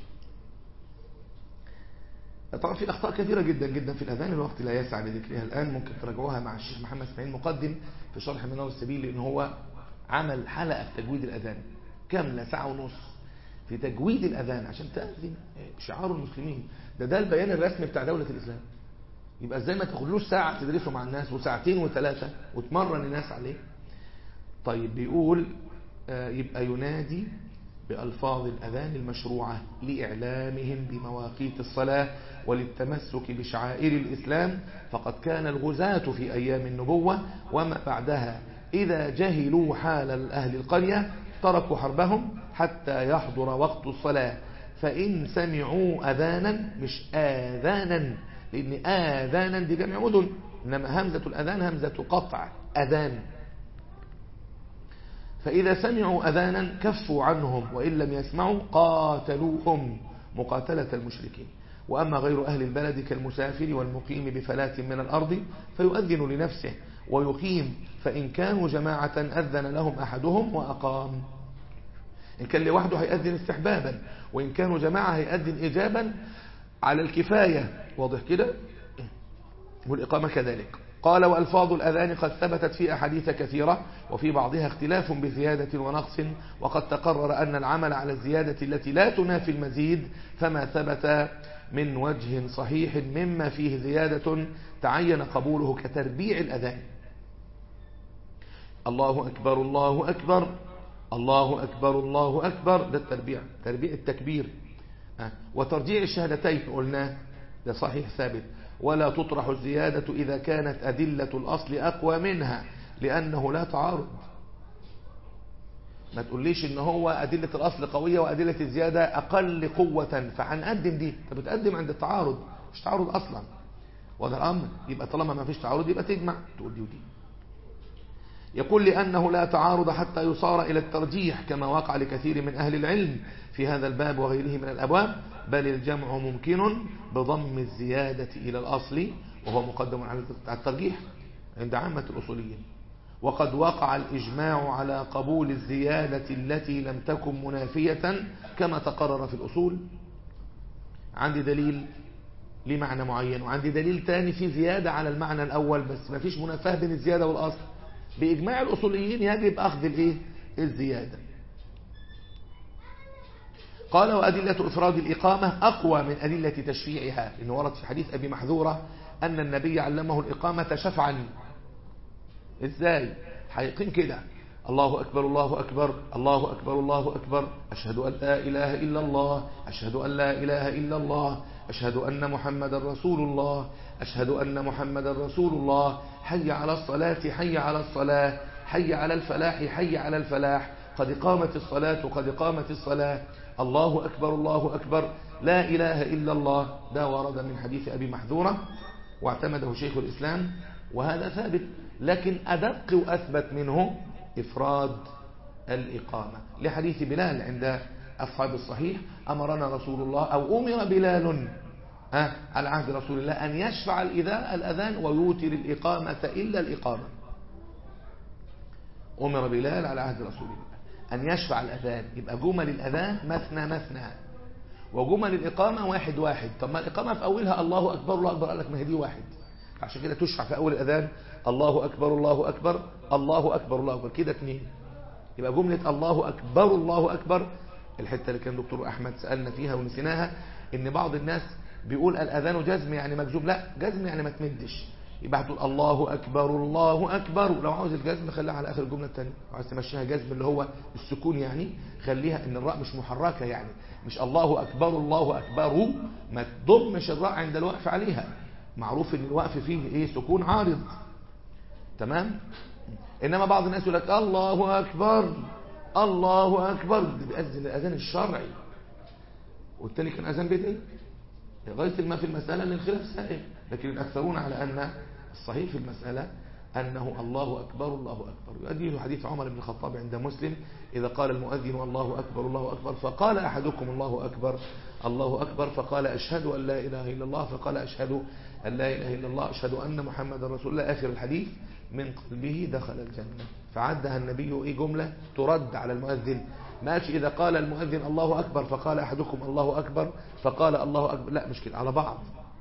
طبعا في اخطاء كثيره جدا جدا في الاذان الوقت لا يسع لذكرها الان ممكن تراجعوها مع الشيخ محمد اسماعيل مقدم في شرح منار السبيل لان هو عمل حلقه في تجويد الاذان كامله ساعه ونص في تجويد الاذان عشان تاذن شعار المسلمين ده ده البيان الرسمي بتاع دوله الاسلام يبقى ازاي ما تاخدلوش ساعه تدرسه مع الناس وساعتين وثلاثه وتمرن الناس عليه طيب بيقول يبقى ينادي بألفاظ الأذان المشروعة لإعلامهم بمواقيت الصلاة وللتمسك بشعائر الإسلام فقد كان الغزاة في أيام النبوة وما بعدها إذا جهلوا حال أهل القرية تركوا حربهم حتى يحضر وقت الصلاة فإن سمعوا أذانا مش آذانا لأن آذانا دي جمع أذن إنما همزة الأذان همزة قطع أذان فإذا سمعوا أذانا كفوا عنهم وإن لم يسمعوا قاتلوهم مقاتلة المشركين وأما غير أهل البلد كالمسافر والمقيم بفلاة من الأرض فيؤذن لنفسه ويقيم فإن كانوا جماعة أذن لهم أحدهم وأقام إن كان لوحده هيأذن استحبابا وإن كانوا جماعة هيأذن إجابا على الكفاية واضح كده والإقامة كذلك قال وألفاظ الأذان قد ثبتت في أحاديث كثيرة وفي بعضها اختلاف بزيادة ونقص وقد تقرر أن العمل على الزيادة التي لا تنافي المزيد فما ثبت من وجه صحيح مما فيه زيادة تعين قبوله كتربيع الأذان الله أكبر الله أكبر الله أكبر الله أكبر ده التربيع تربيع التكبير وترجيع الشهادتين قلنا ده صحيح ثابت ولا تطرح الزيادة إذا كانت أدلة الأصل أقوى منها لأنه لا تعارض ما تقوليش ان هو أدلة الأصل قوية وأدلة الزيادة أقل قوة فهنقدم دي انت بتقدم عند التعارض مش تعارض أصلا وده الأمر يبقى طالما ما فيش تعارض يبقى تجمع تقول دي ودي يقول لأنه لا تعارض حتى يصار إلى الترجيح كما وقع لكثير من أهل العلم في هذا الباب وغيره من الأبواب بل الجمع ممكن بضم الزيادة إلى الأصل وهو مقدم على الترجيح عند عامة الأصوليين وقد وقع الإجماع على قبول الزيادة التي لم تكن منافية كما تقرر في الأصول عندي دليل لمعنى معين وعندي دليل تاني في زيادة على المعنى الأول بس ما فيش منافاة بين الزيادة والأصل بإجماع الأصوليين يجب أخذ الإيه؟ الزيادة قال وأدلة إفراد الإقامة أقوى من أدلة تشريعها لأنه ورد في حديث أبي محذورة أن النبي علمه الإقامة شفعا إزاي حيقين كده الله أكبر الله أكبر الله أكبر الله أكبر أشهد أن لا إله إلا الله أشهد أن لا إله إلا الله أشهد أن محمد رسول الله أشهد أن محمد رسول الله حي على الصلاة حي على الصلاة حي على الفلاح حي على الفلاح قد قامت الصلاة قد قامت الصلاة الله أكبر الله أكبر لا إله إلا الله ده ورد من حديث أبي محذورة واعتمده شيخ الإسلام وهذا ثابت لكن أدق وأثبت منه إفراد الإقامة لحديث بلال عند أصحاب الصحيح أمرنا رسول الله أو أمر بلال أه على عهد رسول الله أن يشفع الأذان ويوتر الإقامة إلا الإقامة أمر بلال على عهد رسول الله أن يشفع الأذان يبقى جمل الأذان مثنى مثنى وجمل الإقامة واحد واحد طب ما الإقامة في أولها الله أكبر الله أكبر قال لك ما هي دي واحد عشان كده تشفع في أول الأذان الله أكبر الله أكبر الله أكبر الله أكبر كده اثنين يبقى جملة الله أكبر الله أكبر الحتة اللي كان دكتور أحمد سألنا فيها ونسيناها إن بعض الناس بيقول الأذان جزم يعني مجزوم لا جزم يعني ما تمدش يبقى هتقول الله أكبر الله أكبر لو عاوز الجزم خليها على آخر الجملة الثانية عاوز تمشيها جزم اللي هو السكون يعني خليها إن الراء مش محركة يعني مش الله أكبر الله أكبر ما تضمش الراء عند الوقف عليها معروف ان الوقف فيه ايه سكون عارض تمام انما بعض الناس يقول لك الله اكبر الله اكبر بيأذن الاذان الشرعي والتاني كان اذان بدعي لغايه ما في المساله ان الخلاف سائغ لكن الاكثرون على ان الصحيح في المساله انه الله اكبر الله اكبر يؤدي حديث عمر بن الخطاب عند مسلم اذا قال المؤذن الله اكبر الله اكبر فقال احدكم الله اكبر الله اكبر فقال اشهد ان لا اله الا الله فقال اشهد أن لا إله إلا الله أشهد أن محمد رسول الله آخر الحديث من قلبه دخل الجنة فعدها النبي إيه جملة ترد على المؤذن ماشي إذا قال المؤذن الله أكبر فقال أحدكم الله أكبر فقال الله أكبر لا مش كده على بعض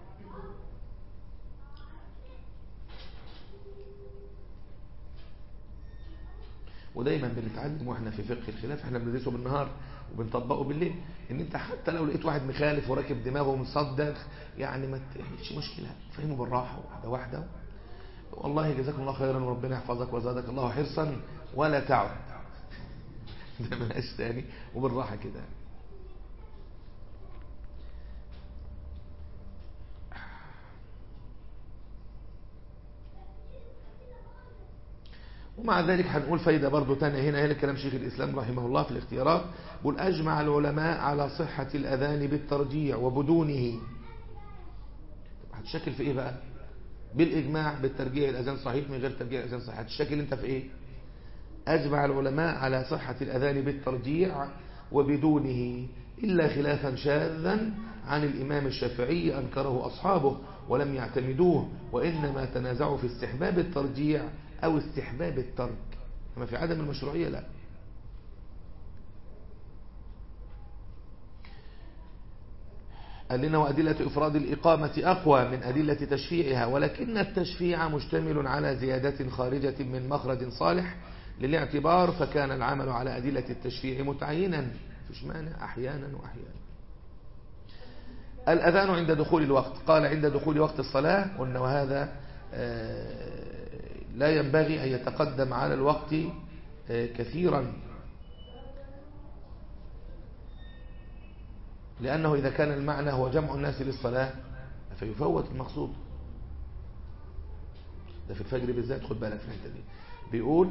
ودايما بنتعلم واحنا في فقه الخلاف احنا بندرسه بالنهار وبنطبقه بالليل ان انت حتى لو لقيت واحد مخالف وراكب دماغه ومصدق يعني ما تعملش مشكله فهمه بالراحه واحده واحده والله جزاكم الله خيرا وربنا يحفظك وزادك الله حرصا ولا تعد ده ملهاش تاني وبالراحه كده ومع ذلك هنقول فايدة برضو تانية هنا هنا كلام شيخ الإسلام رحمه الله في الاختيارات بل أجمع العلماء على صحة الأذان بالترجيع وبدونه هتشكل في إيه بقى بالإجماع بالترجيع الأذان صحيح من غير ترجيع الأذان صحيح هتشكل أنت في إيه أجمع العلماء على صحة الأذان بالترجيع وبدونه إلا خلافا شاذا عن الإمام الشافعي أنكره أصحابه ولم يعتمدوه وإنما تنازعوا في استحباب الترجيع أو استحباب الترك أما في عدم المشروعية لا قال لنا وأدلة إفراد الإقامة أقوى من أدلة تشفيعها ولكن التشفيع مشتمل على زيادة خارجة من مخرج صالح للاعتبار فكان العمل على أدلة التشفيع متعينا فيش مانع أحيانا وأحيانا الأذان عند دخول الوقت قال عند دخول وقت الصلاة قلنا وهذا لا ينبغي أن يتقدم على الوقت كثيرا لأنه إذا كان المعنى هو جمع الناس للصلاة فيفوت المقصود ده في الفجر بالذات خد بالك في الحته دي بيقول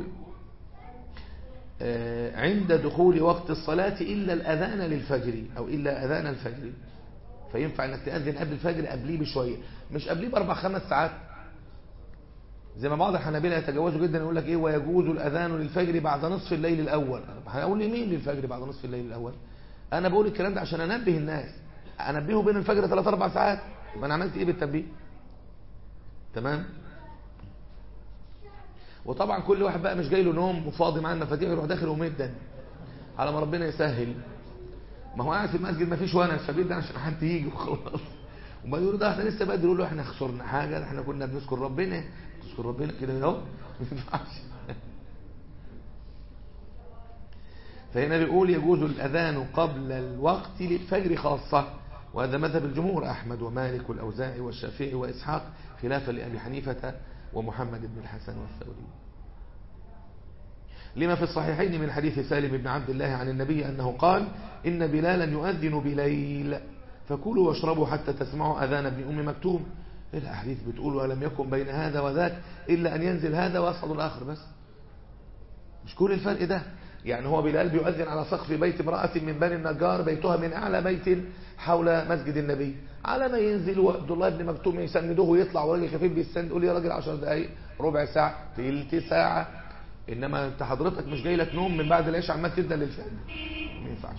عند دخول وقت الصلاة إلا الأذان للفجر أو إلا أذان الفجر فينفع أنك تأذن قبل الفجر قبليه بشوية مش قبليه بأربع خمس ساعات زي ما بعض الحنابلة يتجاوزوا جدا يقول لك ايه ويجوز الاذان للفجر بعد نصف الليل الاول هقول لمين للفجر بعد نصف الليل الاول انا بقول الكلام ده عشان انبه الناس انبهه بين الفجر 3 4 ساعات يبقى انا عملت ايه بالتنبيه تمام وطبعا كل واحد بقى مش جاي له نوم وفاضي معاه المفاتيح يروح داخل ومدا على ما ربنا يسهل ما هو قاعد في المسجد ما فيش ونس فبيدعي عشان حد يجي وخلاص وما يقولوا ده احنا لسه بدري يقول له احنا خسرنا حاجه ده احنا كنا بنذكر ربنا نذكر ربنا كده اهو ما ينفعش فهنا بيقول يجوز الاذان قبل الوقت للفجر خاصه وهذا مذهب الجمهور احمد ومالك والاوزاعي والشافعي واسحاق خلافا لابي حنيفه ومحمد بن الحسن والثوري لما في الصحيحين من حديث سالم بن عبد الله عن النبي أنه قال إن بلالا يؤذن بليل فكلوا واشربوا حتى تسمعوا أذان ابن أم مكتوم الأحاديث بتقول ولم يكن بين هذا وذاك إلا أن ينزل هذا ويصعد الآخر بس مش كل الفرق ده يعني هو بلال بيؤذن على سقف بيت امرأة من بني النجار بيتها من أعلى بيت حول مسجد النبي على ما ينزل وعبد الله بن مكتوم يسندوه ويطلع وراجل خفيف بيستند يقول يا راجل 10 دقايق ربع ساعة تلت ساعة انما انت حضرتك مش جاي لك نوم من بعد العشاء عمال تبدا للفجر ما ينفعش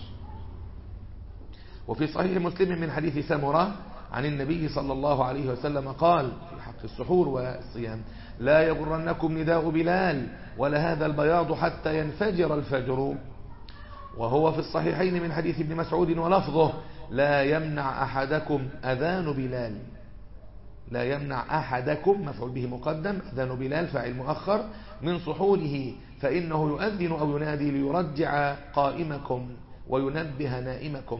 وفي صحيح مسلم من حديث سمره عن النبي صلى الله عليه وسلم قال في حق السحور والصيام لا يغرنكم نداء بلال ولا هذا البياض حتى ينفجر الفجر وهو في الصحيحين من حديث ابن مسعود ولفظه لا يمنع أحدكم أذان بلال لا يمنع أحدكم مفعول به مقدم أذان بلال فاعل مؤخر من صحوله فإنه يؤذن أو ينادي ليرجع قائمكم وينبه نائمكم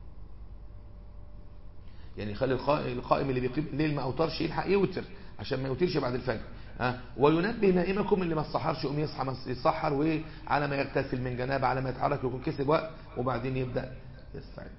يعني خلي القائم اللي بيقيم الليل ما أوترش يلحق يوتر عشان ما يوترش بعد الفجر ها وينبه نائمكم اللي ما الصحرش يقوم يصحى يصحر وعلى ما يغتسل من جنابه على ما يتحرك يكون كسب وقت وبعدين يبدأ يستعد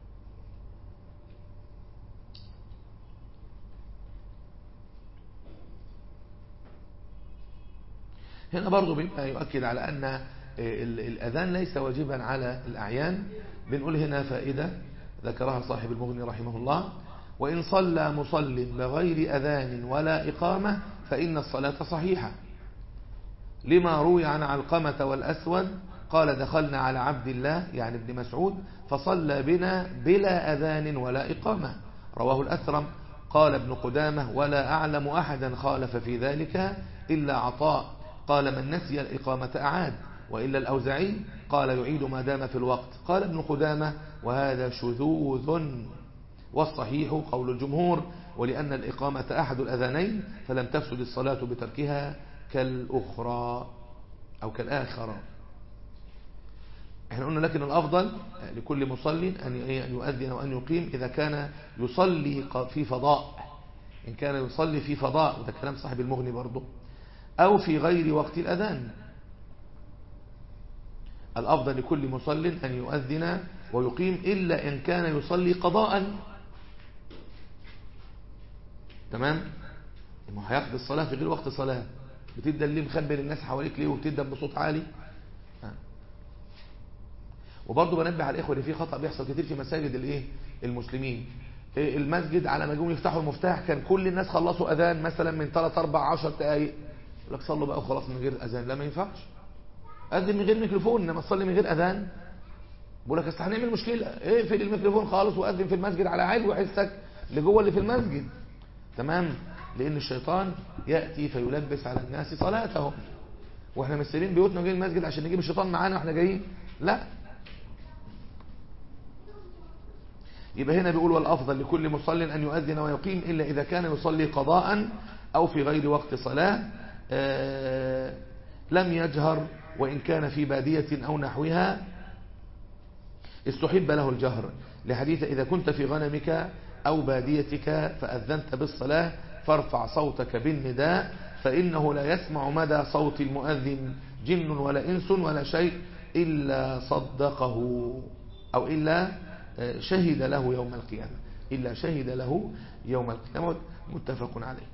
هنا برضو بيبقى يؤكد على أن الأذان ليس واجبا على الأعيان بنقول هنا فائدة ذكرها صاحب المغني رحمه الله وإن صلى مصل بغير أذان ولا إقامة فإن الصلاة صحيحة لما روي عن علقمة والأسود قال دخلنا على عبد الله يعني ابن مسعود فصلى بنا بلا أذان ولا إقامة رواه الأثرم قال ابن قدامة ولا أعلم أحدا خالف في ذلك إلا عطاء قال من نسي الإقامة أعاد وإلا الأوزعي قال يعيد ما دام في الوقت قال ابن قدامة وهذا شذوذ والصحيح قول الجمهور ولأن الإقامة أحد الأذانين فلم تفسد الصلاة بتركها كالأخرى أو كالآخرة احنا قلنا لكن الأفضل لكل مصل أن يؤذن وأن يقيم إذا كان يصلي في فضاء إن كان يصلي في فضاء وده كلام صاحب المغني برضه أو في غير وقت الأذان الأفضل لكل مصل أن يؤذن ويقيم إلا إن كان يصلي قضاء تمام ما هياخد الصلاة في غير وقت صلاة بتبدأ ليه مخبر الناس حواليك ليه وبتبدأ بصوت عالي وبرضه بنبه على الإخوة اللي في خطأ بيحصل كتير في مساجد الايه المسلمين المسجد على ما جم يفتحوا المفتاح كان كل الناس خلصوا أذان مثلا من 3 4 10 دقايق يقول لك صلوا بقى وخلاص من غير أذان لا ما ينفعش أذن من غير ميكروفون إنما تصلي من غير أذان بقول لك اصل هنعمل مشكلة اقفل إيه الميكروفون خالص وأذن في المسجد على علو حسك لجوه اللي في المسجد تمام لأن الشيطان يأتي فيلبس على الناس صلاتهم واحنا مسيرين بيوتنا وجايين المسجد عشان نجيب الشيطان معانا واحنا جايين لا يبقى هنا بيقول والأفضل لكل مصل أن يؤذن ويقيم إلا إذا كان يصلي قضاء أو في غير وقت صلاة لم يجهر وإن كان في بادية أو نحوها استحب له الجهر لحديث إذا كنت في غنمك أو باديتك فأذنت بالصلاة فارفع صوتك بالنداء فإنه لا يسمع مدى صوت المؤذن جن ولا إنس ولا شيء إلا صدقه أو إلا شهد له يوم القيامة إلا شهد له يوم القيامة متفق عليه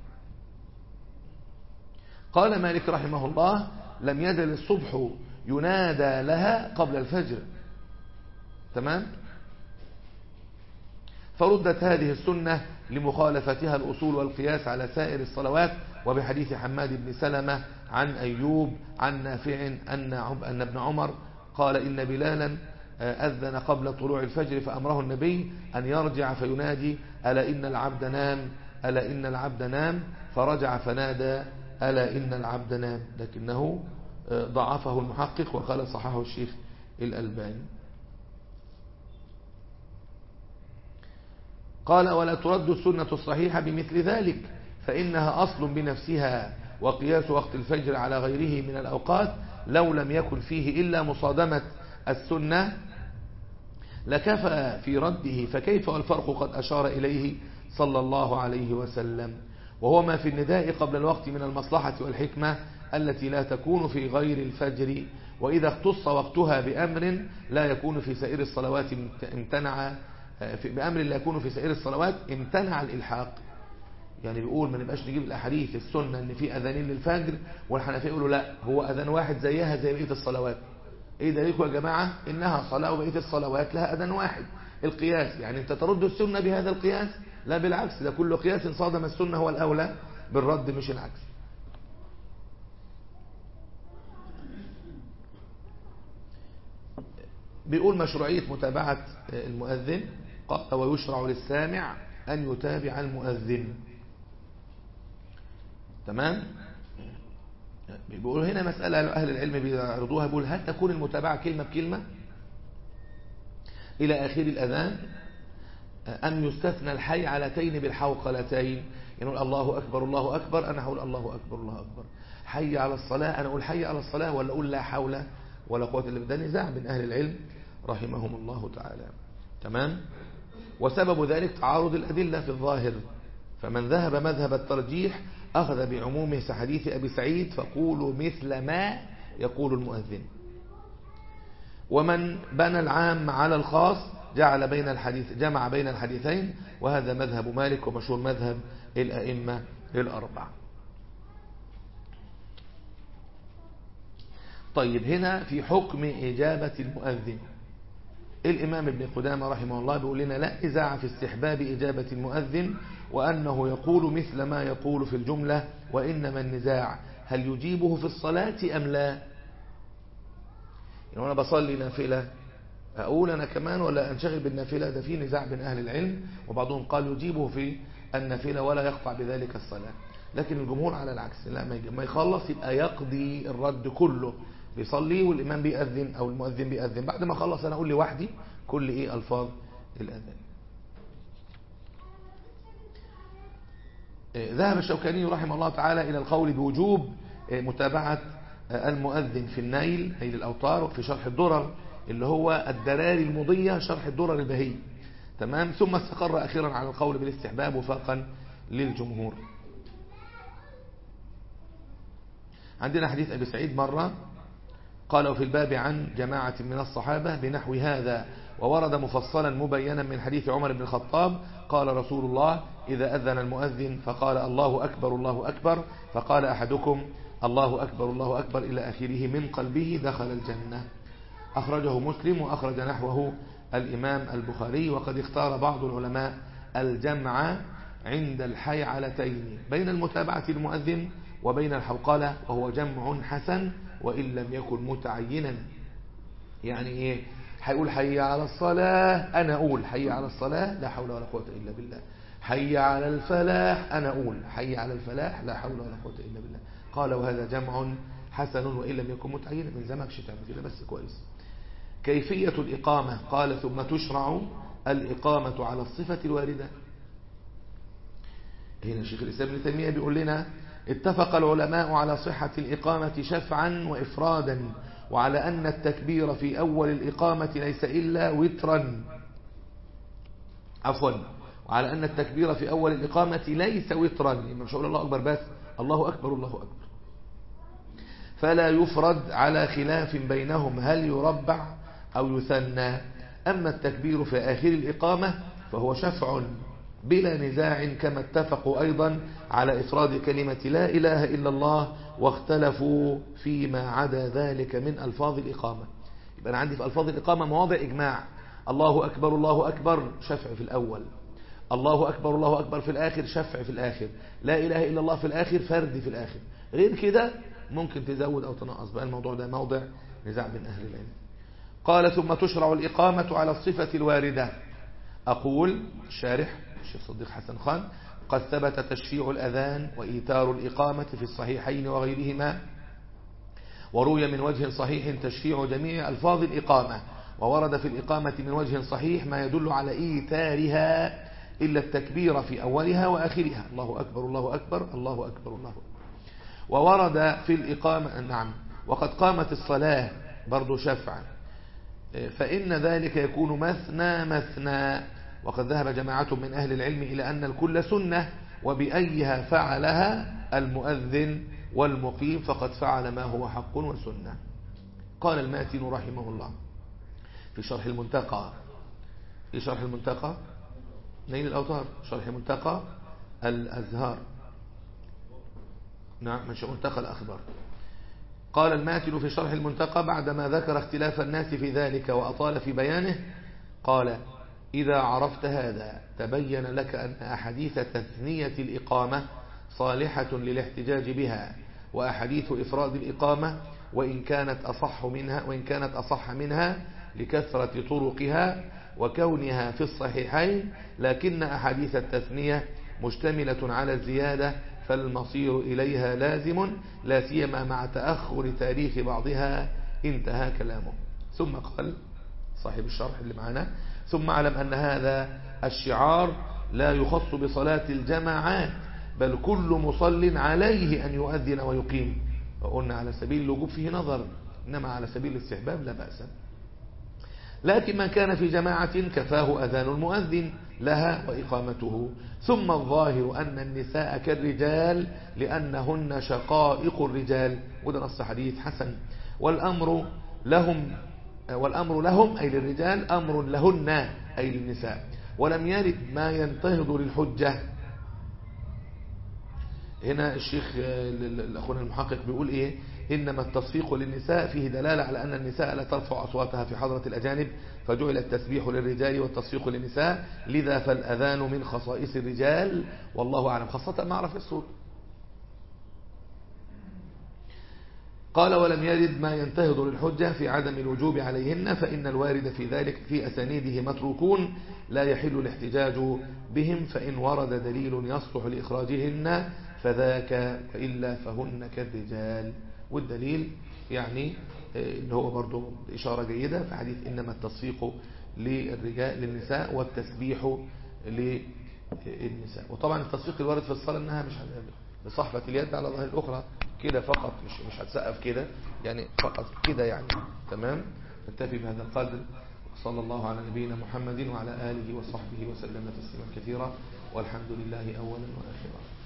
قال مالك رحمه الله لم يزل الصبح ينادى لها قبل الفجر تمام فردت هذه السنة لمخالفتها الأصول والقياس على سائر الصلوات وبحديث حماد بن سلمة عن أيوب عن نافع أن, أن ابن عمر قال إن بلالا أذن قبل طلوع الفجر فأمره النبي أن يرجع فينادي ألا إن العبد نام ألا إن العبد نام فرجع فنادى ألا إن العبد نام لكنه ضعفه المحقق وقال صححه الشيخ الألباني قال ولا ترد السنة الصحيحة بمثل ذلك فإنها أصل بنفسها وقياس وقت الفجر على غيره من الأوقات لو لم يكن فيه إلا مصادمة السنة لكفى في رده فكيف والفرق قد أشار إليه صلى الله عليه وسلم وهو ما في النداء قبل الوقت من المصلحة والحكمة التي لا تكون في غير الفجر وإذا اختص وقتها بأمر لا يكون في سائر الصلوات امتنع بأمر لا يكون في سائر الصلوات امتنع الإلحاق يعني بيقول ما نبقاش نجيب الأحاديث السنة ان في أذانين للفجر والحنفية يقولوا لا هو أذان واحد زيها زي بقية الصلوات ايه دليلكم يا جماعة انها صلاة وبقية الصلوات لها أذان واحد القياس يعني انت ترد السنة بهذا القياس لا بالعكس ده كل قياس صادم السنة هو الأولى بالرد مش العكس بيقول مشروعية متابعة المؤذن قال ويشرع للسامع أن يتابع المؤذن تمام بيقولوا هنا مسألة أهل العلم بيعرضوها بيقول هل تكون المتابعة كلمة بكلمة إلى آخر الأذان أم يستثنى الحي علتين بالحوقلتين يقول الله أكبر الله أكبر أنا هقول الله أكبر الله أكبر حي على الصلاة أنا أقول حي على الصلاة ولا أقول لا حول ولا قوة إلا بالله نزاع بين أهل العلم رحمهم الله تعالى تمام وسبب ذلك تعارض الأدلة في الظاهر فمن ذهب مذهب الترجيح أخذ بعمومه حديث أبي سعيد فقولوا مثل ما يقول المؤذن ومن بنى العام على الخاص جعل بين الحديث جمع بين الحديثين وهذا مذهب مالك ومشهور مذهب الأئمة الأربعة طيب هنا في حكم إجابة المؤذن الإمام ابن قدامة رحمه الله بيقول لنا لا نزاع في استحباب إجابة المؤذن وأنه يقول مثل ما يقول في الجملة وإنما النزاع هل يجيبه في الصلاة أم لا يعني أنا بصلي نافلة أقول أنا كمان ولا أنشغل بالنافلة ده في نزاع بين أهل العلم وبعضهم قال يجيبه في النافلة ولا يقطع بذلك الصلاة لكن الجمهور على العكس لا ما يخلص يبقى يقضي الرد كله بيصلي والإمام بيأذن أو المؤذن بيأذن بعد ما خلص أنا أقول لوحدي كل إيه ألفاظ الأذان ذهب الشوكاني رحمه الله تعالى إلى القول بوجوب متابعة المؤذن في النيل نيل الأوطار وفي شرح الدرر اللي هو الدراري المضية شرح الدرر البهي تمام ثم استقر أخيرا على القول بالاستحباب وفاقا للجمهور عندنا حديث أبي سعيد مرة قال في الباب عن جماعة من الصحابة بنحو هذا وورد مفصلا مبينا من حديث عمر بن الخطاب قال رسول الله إذا أذن المؤذن فقال الله أكبر الله أكبر فقال أحدكم الله أكبر الله أكبر إلى آخره من قلبه دخل الجنة أخرجه مسلم وأخرج نحوه الإمام البخاري وقد اختار بعض العلماء الجمع عند الحيعلتين بين المتابعة المؤذن وبين الحوقلة وهو جمع حسن وإن لم يكن متعينا يعني إيه هيقول حي على الصلاة أنا أقول حي على الصلاة لا حول ولا قوة إلا بالله حي على الفلاح أنا أقول حي على الفلاح لا حول ولا قوة إلا بالله قال وهذا جمع حسن وإن لم يكن متعينا من زمكش تعمل كده بس كويس كيفية الإقامة قال ثم تشرع الإقامة على الصفة الواردة هنا شيخ الإسلام ابن تيمية بيقول لنا اتفق العلماء على صحة الإقامة شفعا وإفرادا وعلى أن التكبير في أول الإقامة ليس إلا وترا عفوا وعلى أن التكبير في أول الإقامة ليس وترا مش هقول الله أكبر بس الله أكبر الله أكبر فلا يفرد على خلاف بينهم هل يربع أو يثنى أما التكبير في آخر الإقامة فهو شفع بلا نزاع كما اتفقوا أيضا على إفراد كلمة لا إله إلا الله واختلفوا فيما عدا ذلك من ألفاظ الإقامة يبقى أنا عندي في ألفاظ الإقامة مواضع إجماع الله أكبر الله أكبر شفع في الأول الله أكبر الله أكبر في الآخر شفع في الآخر لا إله إلا الله في الآخر فرد في الآخر غير كده ممكن تزود أو تنقص بقى الموضوع ده موضع نزاع بين أهل العلم قال ثم تشرع الإقامة على الصفة الواردة أقول الشارح الشيخ صديق حسن خان قد ثبت تشريع الأذان وإيتار الإقامة في الصحيحين وغيرهما وروي من وجه صحيح تشريع جميع ألفاظ الإقامة وورد في الإقامة من وجه صحيح ما يدل على إيتارها إلا التكبير في أولها وآخرها الله أكبر الله أكبر الله أكبر الله أكبر وورد في الإقامة نعم وقد قامت الصلاة برضو شفعا فإن ذلك يكون مثنى مثنى وقد ذهب جماعة من أهل العلم إلى أن الكل سنة وبأيها فعلها المؤذن والمقيم فقد فعل ما هو حق وسنة قال الماتن رحمه الله في شرح المنتقى في شرح المنتقى نيل الأوتار شرح منتقى الأزهار نعم مش منتقى الأخبار قال الماتن في شرح المنتقى بعدما ذكر اختلاف الناس في ذلك وأطال في بيانه قال إذا عرفت هذا تبين لك أن أحاديث تثنية الإقامة صالحة للاحتجاج بها وأحاديث إفراد الإقامة وإن كانت أصح منها وإن كانت أصح منها لكثرة طرقها وكونها في الصحيحين لكن أحاديث التثنية مشتملة على الزيادة فالمصير إليها لازم لا سيما مع تأخر تاريخ بعضها انتهى كلامه ثم قال صاحب الشرح اللي معنا ثم اعلم أن هذا الشعار لا يخص بصلاة الجماعات بل كل مصل عليه أن يؤذن ويقيم وقلنا على سبيل الوجوب فيه نظر إنما على سبيل الاستحباب لا بأس لكن من كان في جماعة كفاه أذان المؤذن لها وإقامته ثم الظاهر أن النساء كالرجال لأنهن شقائق الرجال وده نص حديث حسن والأمر لهم والأمر لهم أي للرجال أمر لهن أي للنساء ولم يرد ما ينتهض للحجة هنا الشيخ الأخونا المحقق بيقول إيه إنما التصفيق للنساء فيه دلالة على أن النساء لا ترفع أصواتها في حضرة الأجانب فجعل التسبيح للرجال والتصفيق للنساء لذا فالأذان من خصائص الرجال والله أعلم خاصة مع رفع الصوت قال ولم يرد ما ينتهض للحجة في عدم الوجوب عليهن فإن الوارد في ذلك في أسانيده متروكون لا يحل الاحتجاج بهم فإن ورد دليل يصلح لإخراجهن فذاك وإلا فهن كالرجال والدليل يعني ان هو برضو إشارة جيدة في حديث إنما التصفيق للرجال للنساء والتسبيح للنساء وطبعا التصفيق الوارد في الصلاة انها مش بصحبة اليد على ظهر الأخرى كده فقط مش مش هتسقف كده يعني فقط كده يعني تمام نكتفي بهذا القدر صلى الله على نبينا محمد وعلى آله وصحبه وسلم تسليما كثيرا والحمد لله أولا وآخرا